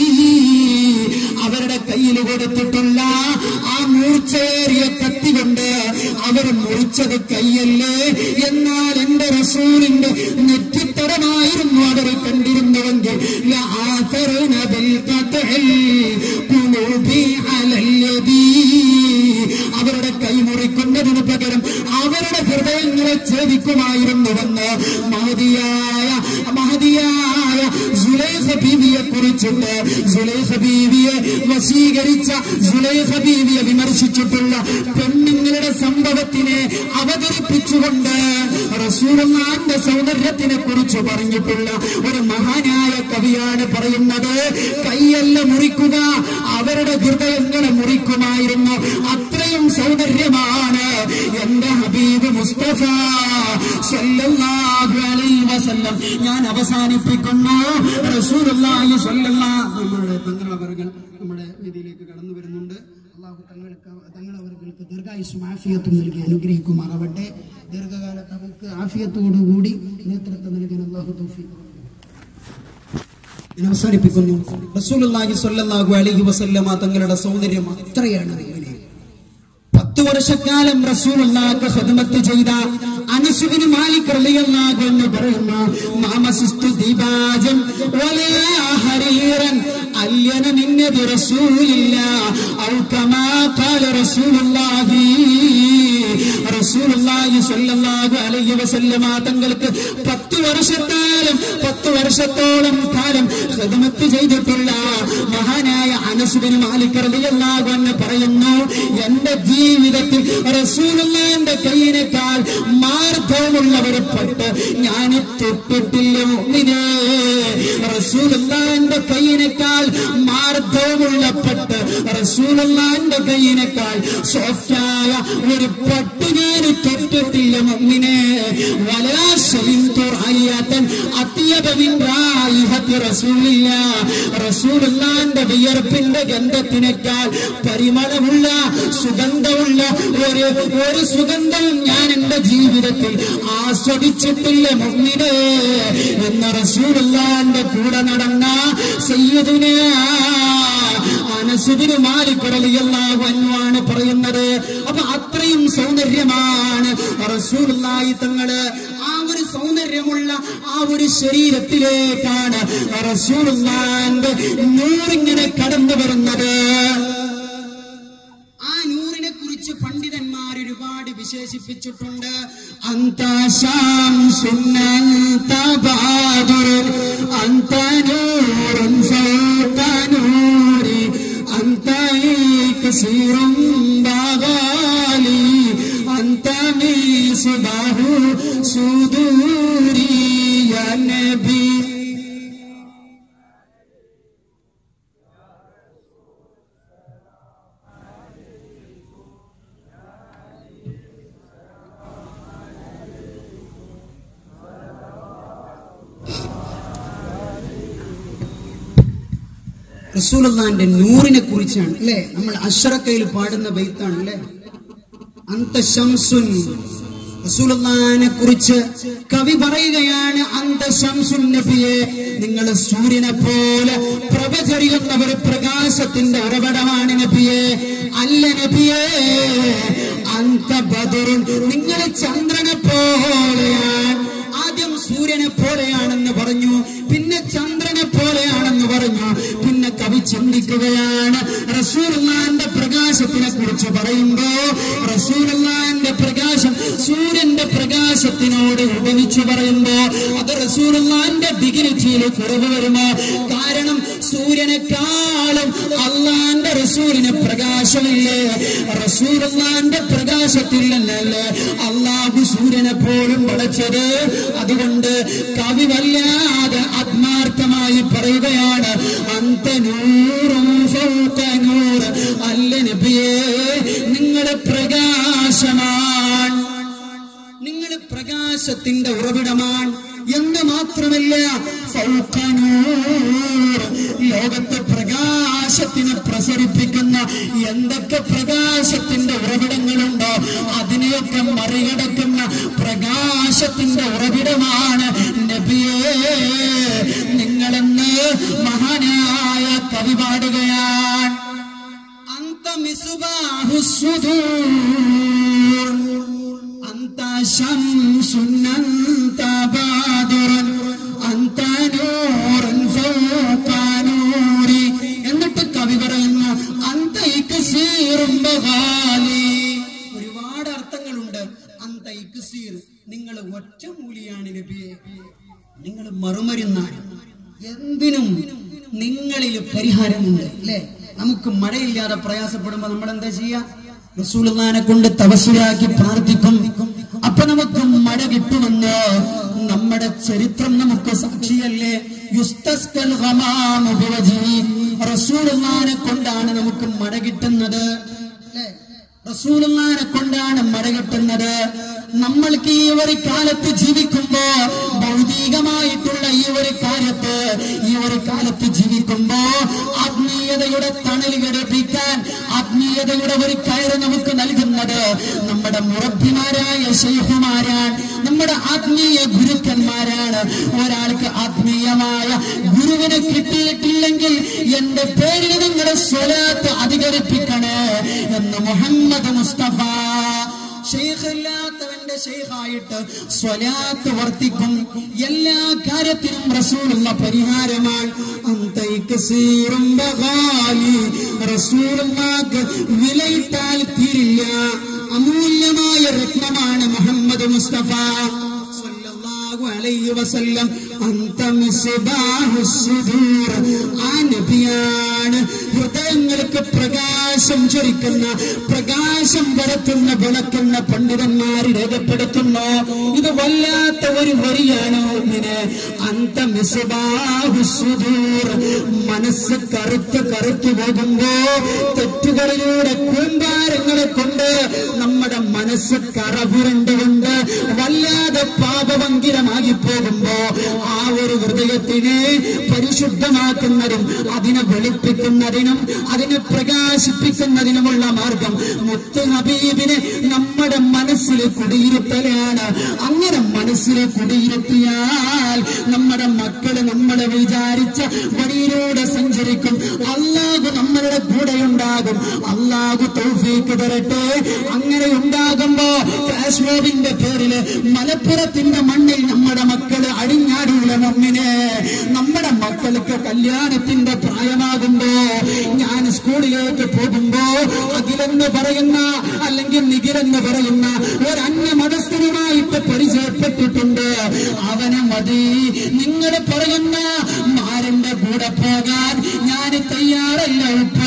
അവരുടെ കയ്യിൽ കൊടുത്തിട്ടുള്ള ആ മൂർച്ചയേറിയ കത്തി കൊണ്ട് അവർ മുറിച്ചത് കൈയല്ലേ എന്നാൽ എന്റെ റസൂലിന്റെ നെറ്റിത്തടമായിരുന്നു അവർ കണ്ടിരുന്നുവെങ്കിൽ ലആതറന ബിൽ ഖത്ഇൽ ഖുലൂബി അലല്ലദീ അവരുടെ കൈ മുറിക്കുന്നതിന് പകരം അവരുടെ ഹൃദയങ്ങളെ ഛേദിക്കുമായിരുന്നുവെന്ന് മഹതിയായ മഹതിയായ സുലൈഖ ബീവിയെ കുറിച്ചുണ്ട് സുലൈഖ ബീവിയെ വശീകരിച്ച സുലൈഖ ബീവിയെ വിമർശിച്ചിട്ടുള്ള പെണ്ണുങ്ങളുടെ സംഭവത്തിനെ അവതരിപ്പിച്ചുകൊണ്ട് റസൂലുള്ളാന്റെ സൗന്ദര്യത്തിനെ കുറിച്ച് പറഞ്ഞിട്ടുള്ള ഒരു മഹാനായ കവിയാണ് പറയുന്നത് കൈയല്ല മുറിക്കുക അവരുടെ ഹൃദയങ്ങളെ മുറിക്കുമായിരുന്നു അത്രയും സൗന്ദര്യമാണ് എന്റെ ഹബീബ് മുസ്തഫ സല്ലല്ലാഹു അലൈഹി വസല്ലം ഞാൻ അവസാനിപ്പിക്കുന്നു റസൂലുള്ളാഹി സ്വല്ലല്ലാഹു നമ്മുടെ തങ്ങളവர்கள் നമ്മുടെ വേദിയിലേക്ക് കടന്നു വരുന്നുണ്ട് അള്ളാഹു തങ്ങൾക്ക് തങ്ങളവർക്ക് ദീർഘായുസ്സും ആഫിയത്തും നൽകി അനുഗ്രഹിക്കുമാറാവട്ടെ ദീർഘകാലത്ത് അവർക്ക് ആഫിയത്തോടുകൂടി നേതൃത്വം നൽകാൻ അള്ളാഹു തൗഫീഖ് ഞാൻ അവസാനിപ്പിക്കുന്നു റസൂലുള്ളാഹി സ്വല്ലല്ലാഹു അലൈഹി വസല്ലമ തങ്ങളുടെ സൗന്ദര്യം അത്രയാണ് ഇങ്ങനെ പത്ത് വർഷക്കാലം റസൂലുള്ളാഹിക്ക് ഖിദ്മത്ത് ചെയ്ത അനസുബിന് മാലിക് റളിയല്ലാഹു എന്ന് പറയുന്ന മാമസിസ്തു ദീപാജൻ വലാ ഹരീറൻ അല്യന നിന്നെ برسول الله أو كما قال رسول الله റസൂലുള്ളാഹി സ്വല്ലല്ലാഹു അലൈഹി വസല്ലമ തങ്ങൾക്ക് പത്ത് വർഷക്കാലം പത്ത് വർഷത്തോളം കാലം ഖിദ്മത്ത് ചെയ്തിട്ടുള്ള മഹാനായ അനസ് ബിൻ മാലിക് റളിയല്ലാഹു അൻഹു പറയുന്നു എന്റെ ജീവിതത്തിൽ റസൂലുള്ളാഹിന്റെ കയ്യിനേക്കാൾ മാർദ്ദവമുള്ള ഒരു പട്ട് ഞാൻ തൊട്ടിട്ടില്ല മുഅ്മിനേ റസൂലുള്ളാഹിന്റെ കയ്യിനേക്കാൾ മാർദ്ദവമുള്ള പട്ട് റസൂലുള്ളാഹിന്റെ കയ്യിനേക്കാൾ സോഫ്റ്റായ ഒരു പട്ട് ഞാൻ തൊട്ടിട്ടില്ല മുഅ്മിനേ വലാ ശലിന്തു റായിയതൻ അത്യബ മിൻ റായിഹത്തി റസൂലില്ല റസൂലുള്ളാഹിന്റെ വിയർപ്പിന്റെ ഗന്ധത്തിനേക്കാൾ പരിമളമുള്ള സുഗന്ധമുള്ള ഒരു ഒരു സുഗന്ധവും ഞാൻ എന്റെ ജീവിതത്തിൽ ആസ്വദിച്ചിട്ടില്ല മുഅ്മിനേ എന്ന റസൂലുള്ളാഹിന്റെ കൂടെ നടന്ന സയ്യിദുനാ അനസുബിന് മാലിക് റളിയല്ലാഹു അൻഹു ആണ് പറയുന്നത് അപ്പൊ അത്രയും സൗന്ദര്യമാണ് റസൂലുള്ളാഹി തങ്ങള് ആ ഒരു സൗന്ദര്യമുള്ള ആ ഒരു ശരീരത്തിലേക്കാണ് റസൂലുള്ളാഹിന്റെ നൂറിങ്ങനെ കടന്നു വരുന്നത് ആ നൂറിനെ കുറിച്ച് പണ്ഡിതന്മാർ ഒരുപാട് വിശേഷിപ്പിച്ചിട്ടുണ്ട് അന്താശാം അന്തനൂറും ഫൗകനൂരി അന്തൈകസീറും ബാഗാലി അന്ത മീസുബാഹു സുദൂരി യാ നബി റസൂലുള്ളാന്റെ നൂറിനെ കുറിച്ചാണ് അല്ലെ നമ്മൾ അഷറക്കയിൽ പാടുന്ന ബൈത്താണ് അല്ലെ അന്തശംസുൻ റസൂലുള്ളാഹിനെ കുറിച്ച് കവി പറയുകയാണ് അന്തശംസുൻ നബിയെ നിങ്ങൾ സൂര്യനെ പോലെ പ്രഭ ചൊരിയുന്ന ഒരു പ്രകാശത്തിന്റെ ഉറവിടമാണ് നബിയെ അല്ല നബിയെ അന്ത ബദറുൻ നിങ്ങൾ ചന്ദ്രനെ പോലെയാണ് ആദ്യം സൂര്യനെ പോലെയാണെന്ന് പറഞ്ഞു പിന്നെ ചന്ദ്രനെ പോലെയാണെന്ന് പറഞ്ഞു പിന്നെ കവി ചിന്തിക്കുകയാണ് റസൂലുള്ളാന്റെ പ്രകാശത്തിനെ കുറിച്ച് പറയുമ്പോ റസൂലുള്ളാന്റെ പ്രകാശം സൂര്യന്റെ പ്രകാശത്തിനോട് ഉപമിച്ചു പറയുമ്പോ അത് റസൂലുള്ളാന്റെ ഡിഗ്നിറ്റിയിൽ കുറവ് വരുമോ കാരണം സൂര്യനെക്കാളും അള്ളാന്റെ റസൂലിന് പ്രകാശമില്ലേ റസൂലുള്ളാന്റെ പ്രകാശത്തിൽ നിന്നല്ലേ അള്ളാഹു സൂര്യനെ പോലും വളച്ചത് അതുകൊണ്ട് കവി വല്ലാതെ ആത്മാർത്ഥമായി പറയുകയാണ് അന്തനൂറും ഫൗകനൂർ അല്ല നബിയേ നിങ്ങളുടെ പ്രകാശമാണ് നിങ്ങൾ പ്രകാശത്തിന്റെ ഉറവിടമാണ് എന്ന് മാത്രമല്ല ഫൗകനൂർ ലോകത്തെ പ്രകാശത്തിനെ പ്രസരിപ്പിക്കുന്ന എന്തൊക്കെ പ്രകാശത്തിന്റെ ഉറവിടങ്ങളുണ്ടോ അതിനെയൊക്കെ മറികടക്കുന്ന പ്രകാശത്തിന്റെ ഉറവിടമാണ് നബിയേ നിങ്ങളെന്ന് മഹാനായ കവി പാടുകയാണ് അന്ത മിസുബാഹു സുദൂർ أنت شمس أنت بادر أنت نور فوق نوري എന്നിട്ട് കവി പറയുന്നു അന്തൈക്കസീറും ബഹാലി ഒരുപാട് അർത്ഥങ്ങളുണ്ട് അന്തൈക്കസീർ നിങ്ങൾ ഒറ്റമൂലിയാണ് നബിയെ നിങ്ങൾ മറുമരുന്നാണ് എന്തിനും നിങ്ങളിൽ പരിഹാരമുണ്ട് അല്ലേ നമുക്ക് മഴയില്ലാതെ പ്രയാസപ്പെടുമ്പോ നമ്മൾ എന്താ ചെയ്യാ റസൂലുള്ളാനെ കൊണ്ട് തപസ്സുരാക്കി പ്രാർത്ഥിക്കും അപ്പൊ നമുക്ക് മഴ കിട്ടുമെന്ന് നമ്മുടെ ചരിത്രം നമുക്ക് സാക്ഷിയല്ലേ യുസ്തസ്കൽ ഗമാമു ബിവജ്ഹി. റസൂലുള്ളാനെ കൊണ്ടാണ് നമുക്ക് മഴ കിട്ടുന്നത് അല്ലേ? റസൂലുള്ളാനെ കൊണ്ടാണ് മഴ കിട്ടുന്നത് നമ്മൾക്ക് ഈ ഒരു കാലത്ത് ജീവിക്കുമ്പോ ഭൗതികമായിട്ടുള്ള ഈ ഒരു കാര്യത്ത് ഈ ഒരു കാലത്ത് ജീവിക്കുമ്പോ ആത്മീയതയുടെ തണൽ ഘടിപ്പിക്കാൻ ആത്മീയതയുടെ ഒരു കയറ് നമുക്ക് നൽകുന്നത് നമ്മുടെ മുറബിമാരായ ശൈഖുമാരാണ് നമ്മുടെ ആത്മീയ ഗുരുക്കന്മാരാണ് ഒരാൾക്ക് ആത്മീയമായ ഗുരുവിനെ കിട്ടിയിട്ടില്ലെങ്കിൽ എന്റെ പേരിൽ നിങ്ങളുടെ സ്വലാത്ത് അധികരിപ്പിക്കണേ എന്ന് മുഹമ്മദ് മുസ്തഫ ഷെയ്ഖില്ലാത്തവന്റെ ഷെയ്ഖായിട്ട് സ്വലാത്ത് വർത്തിക്കും എല്ലാ കാര്യത്തിനും റസൂലുള്ള പരിഹാരമാണ് അന്തൈക്ക് സീറും ബഗാലി റസൂലുള്ളാക്ക് വിലയിട്ടാൽ തീരില്ല അമൂല്യമായ രത്നമാണ് മുഹമ്മദ് മുസ്തഫ സല്ലല്ലാഹു അലൈഹി വസല്ലം അന്ത മിസ്ബാഹു സുദൂർ ആ നബിയാണ് ഹൃദയങ്ങൾക്ക് പ്രകാശം ചൊരിക്കുന്ന പ്രകാശം പരത്തുന്ന വിളക്കുന്ന പണ്ഡിതന്മാർ രേഖപ്പെടുത്തുന്നു ഇത് വല്ലാത്ത ഒരു വരിയാണ് ഒന്നിന് അന്ത മിസ്ബാഹു സുദൂർ മനസ്സ് കറുത്ത് കറുത്തു പോകുമ്പോ തെറ്റുകളിലൂടെ കൂമ്പാരങ്ങളെ കൊണ്ട് നമ്മുടെ മനസ്സ് കറപുരണ്ടുകൊണ്ട് വല്ലാതെ പാപഭംഗിരമാകി പോകുമ്പോ ആ ഒരു ഹൃദയത്തിനെ പരിശുദ്ധമാക്കുന്നതും അതിനെ വെളുപ്പിക്കുന്നതിനും അതിനെ പ്രകാശിപ്പിക്കുന്നതിനുമുള്ള മാർഗം മുത്ത് ഹബീബിനെ നമ്മുടെ മനസ്സിൽ കുടിയിരുത്തലാണ് അങ്ങനെ മനസ്സിൽ കുടിയിരുത്തിയാൽ നമ്മുടെ മക്കള് നമ്മളെ വിചാരിച്ച വഴിയിലൂടെ സഞ്ചരിക്കും അള്ളാഹു നമ്മളുടെ കൂടെ ഉണ്ടാകും അള്ളാഹു തൗഫീക്ക് തരട്ടെ അങ്ങനെ ഉണ്ടാകുമ്പോ ഫ്ലാഷ് മോബിന്റെ പേരില് മലപ്പുറത്തിന്റെ മണ്ണിൽ നമ്മുടെ മക്കള് അടിഞ്ഞാടിയില്ല മമ്മിനെ നമ്മുടെ മക്കൾക്ക് കല്യാണത്തിന്റെ പ്രായമാകുമ്പോ ഞാൻ സ്കൂളിലേക്ക് പോകുമ്പോ അഖിലെന്ന് പറയുന്ന അല്ലെങ്കിൽ നിഖിലെന്ന് പറയുന്ന ഒരു അന്യ മതസ്ഥനുമായിട്ട് പരിചയപ്പെട്ടിട്ടുണ്ട് അവനെ മതി നിങ്ങൾ പറയുന്ന മാരന്റെ കൂടെ പോകാൻ ഞാൻ തയ്യാറല്ല ഉപ്പ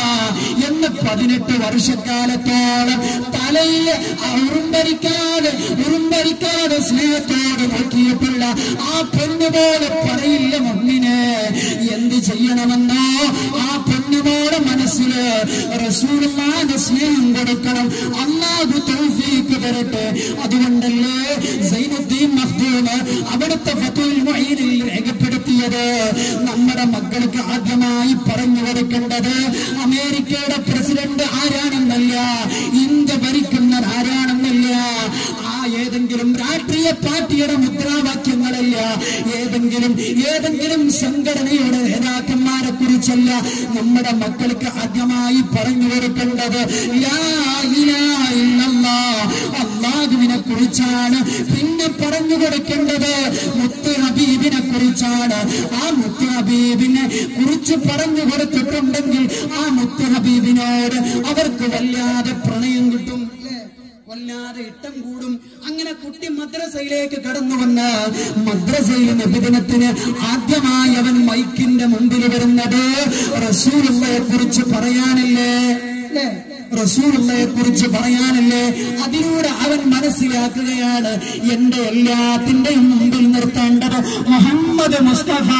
എന്ന് പതിനെട്ട് വർഷക്കാലത്തോളം തലയിൽ ഉറുമ്പരിക്കാതെ ഉറുമ്പരിക്കാതെ സ്നേഹത്തോടെ നോക്കിയിട്ടുള്ള ആ പെണ്ണുപോലെ പറയില്ല മണ്ണിന് എന്ത് ചെയ്യണമെന്നോ ആ പെണ്ണുപോലെ മനസ്സില് റസൂലുള്ളാന്റെ സ്നേഹം കൊടുക്കണം അള്ളാഹു തൗഫീക്ക് തരട്ടെ അതുകൊണ്ടല്ലേ സൈനുദ്ദീൻ മഖ്ദൂം അവിടുത്തെ ഫതുൽ മുഈനിൽ രേഖപ്പെടുത്തിയത് നമ്മുടെ മക്കൾക്ക് ആദ്യമായി പറഞ്ഞു കൊടുക്കേണ്ടത് അമേരിക്കയുടെ പ്രസിഡന്റ് ആരാണെന്നല്ല ഇന്ത്യ ഭരിക്കുന്നത് ആരാണെന്നല്ല ആ ഏതെങ്കിലും രാഷ്ട്രീയ പാർട്ടിയുടെ മുദ്രാവാക്യങ്ങളല്ല ഏതെങ്കിലും ഏതെങ്കിലും സംഘടനയുടെ നേതാക്കന്മാരെ കുറിച്ചല്ല നമ്മുടെ മക്കൾക്ക് ആദ്യമായി പറഞ്ഞു കൊടുക്കേണ്ടത് ലാ ഇലാഹ ഇല്ലല്ലാഹ്. അള്ളാഹുവിനെ കുറിച്ചാണ് പിന്നെ പറഞ്ഞു കൊടുക്കേണ്ടത് മുത്ത് ഹബീബിനെ കുറിച്ചാണ് ആ മുത്ത് ഹബീബിനെ കുറിച്ച് പറഞ്ഞു കൊടുത്തിട്ടുണ്ടെങ്കിൽ ആ മുത്ത് ഹബീബിനോട് അവർക്ക് വല്ലാതെ പ്രണയം കിട്ടും അല്ലേ? വല്ലാതെ ഇട്ടം കൂടും അങ്ങനെ കുട്ടി മദ്രസയിലേക്ക് കടന്നു വന്ന് മദ്രസയിൽ നബിദിനത്തിന് ആദ്യമായി അവൻ മൈക്കിന്റെ മുമ്പിൽ വരുന്നത് റസൂലുള്ളയെ കുറിച്ച് പറയാനല്ലേ അല്ലേ റസൂലുള്ളയെ കുറിച്ച് പറയാനല്ലേ അതിലൂടെ അവൻ മനസ്സിലാക്കുകയാണ് എന്റെ എല്ലാത്തിന്റെയും മുമ്പിൽ നിർത്തേണ്ടത് മുഹമ്മദ് മുസ്തഫ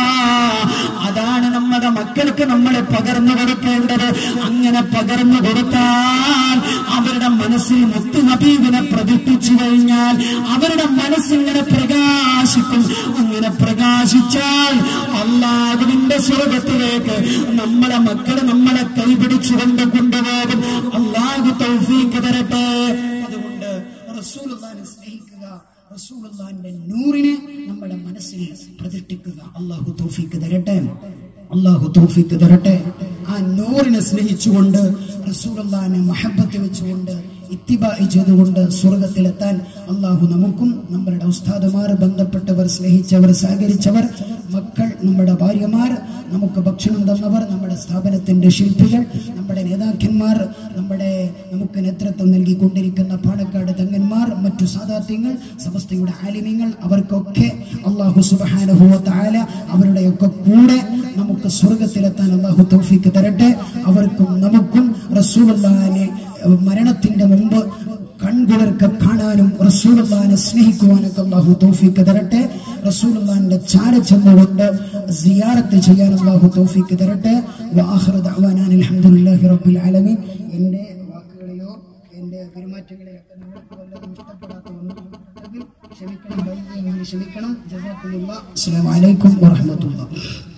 അതാണ് നമ്മുടെ മക്കൾക്ക് നമ്മൾ പകർന്നു കൊടുക്കേണ്ടത് അങ്ങനെ പകർന്നു കൊടുത്താൽ അവരുടെ മനസ്സിൽ മുത്തു ഹബീബിനെ പ്രതിഷ്ഠിച്ചു കഴിഞ്ഞാൽ അവരുടെ മനസ്സിങ്ങനെ പ്രകാശിക്കും അങ്ങനെ പ്രകാശിച്ചാൽ അള്ളാഹുവിന്റെ സ്വർഗത്തിലേക്ക് നമ്മളെ മക്കള് നമ്മളെ കൈപിടിച്ചുകൊണ്ട് കൊണ്ടുപോകും അള്ളാഹു തൗഫീക്ക് തരട്ടെ അതുകൊണ്ട് റസൂലുള്ളാഹിനെ സ്നേഹിക്കുക റസൂലുള്ളാഹിന്റെ നൂറിനെ നമ്മുടെ മനസ്സിൽ പ്രതിഷ്ഠിക്കുക അള്ളാഹു തൗഫീക്ക് തരട്ടെ അള്ളാഹു തൗഫീക്ക് തരട്ടെ ആ നൂറിനെ സ്നേഹിച്ചുകൊണ്ട് റസൂലുള്ളാഹിനെ മഹബത്ത് വെച്ചുകൊണ്ട് ഇത്തിബായി ചെയ്തുകൊണ്ട് സ്വർഗത്തിലെത്താൻ അള്ളാഹു നമുക്കും നമ്മളുടെ ഉസ്താദുമാർ ബന്ധപ്പെട്ടവർ സ്നേഹിച്ചവർ സഹകരിച്ചവർ മക്കൾ നമ്മുടെ ഭാര്യമാർ നമുക്ക് ഭക്ഷണം തന്നവർ നമ്മുടെ സ്ഥാപനത്തിന്റെ ശില്പികൾ നമ്മുടെ നേതാക്കന്മാർ നമ്മുടെ നമുക്ക് നേതൃത്വം നൽകിക്കൊണ്ടിരിക്കുന്ന പാണക്കാട് തങ്ങന്മാർ മറ്റു സാധാത്യങ്ങൾ സമസ്തയുടെ ആലിമ്യങ്ങൾ അവർക്കൊക്കെ അള്ളാഹു സുബാനുഭവ താല അവരുടെയൊക്കെ കൂടെ നമുക്ക് സ്വർഗത്തിലെത്താൻ അള്ളാഹു തൗഫീക്ക് തരട്ടെ അവർക്കും നമുക്കും റസൂലുള്ളാഹിനെ മരണത്തിന്റെ മുമ്പ് കൺകുളിർക്ക് കാണാനും റസൂലുള്ളാഹിനെ സ്നേഹിക്കുവാനൊക്കെ അള്ളാഹു തൗഫീക്ക് തരട്ടെ റസൂലുള്ളാഹിന്റെ ചാര ചെന്നുകൊണ്ട് സിയാറത്ത് ചെയ്യാൻ അള്ളാഹു തൗഫീക്ക് തരട്ടെ വാഹിറു ദഅ്വാനാ അൽഹംദുലില്ലാഹി റബ്ബിൽ ആലമീൻ എൻ്റെ വാക്കുകളിലോ എൻ്റെ പെരുമാറ്റങ്ങളിലൊക്കെ നിങ്ങൾക്ക് വല്ലതും ഇഷ്ടപ്പെടാത്ത ക്ഷമിക്കണം ക്ഷമിക്കണം ജസാക്കുമുള്ള അസ്സലാമു അലൈക്കും വറഹ്മത്തുള്ളാഹി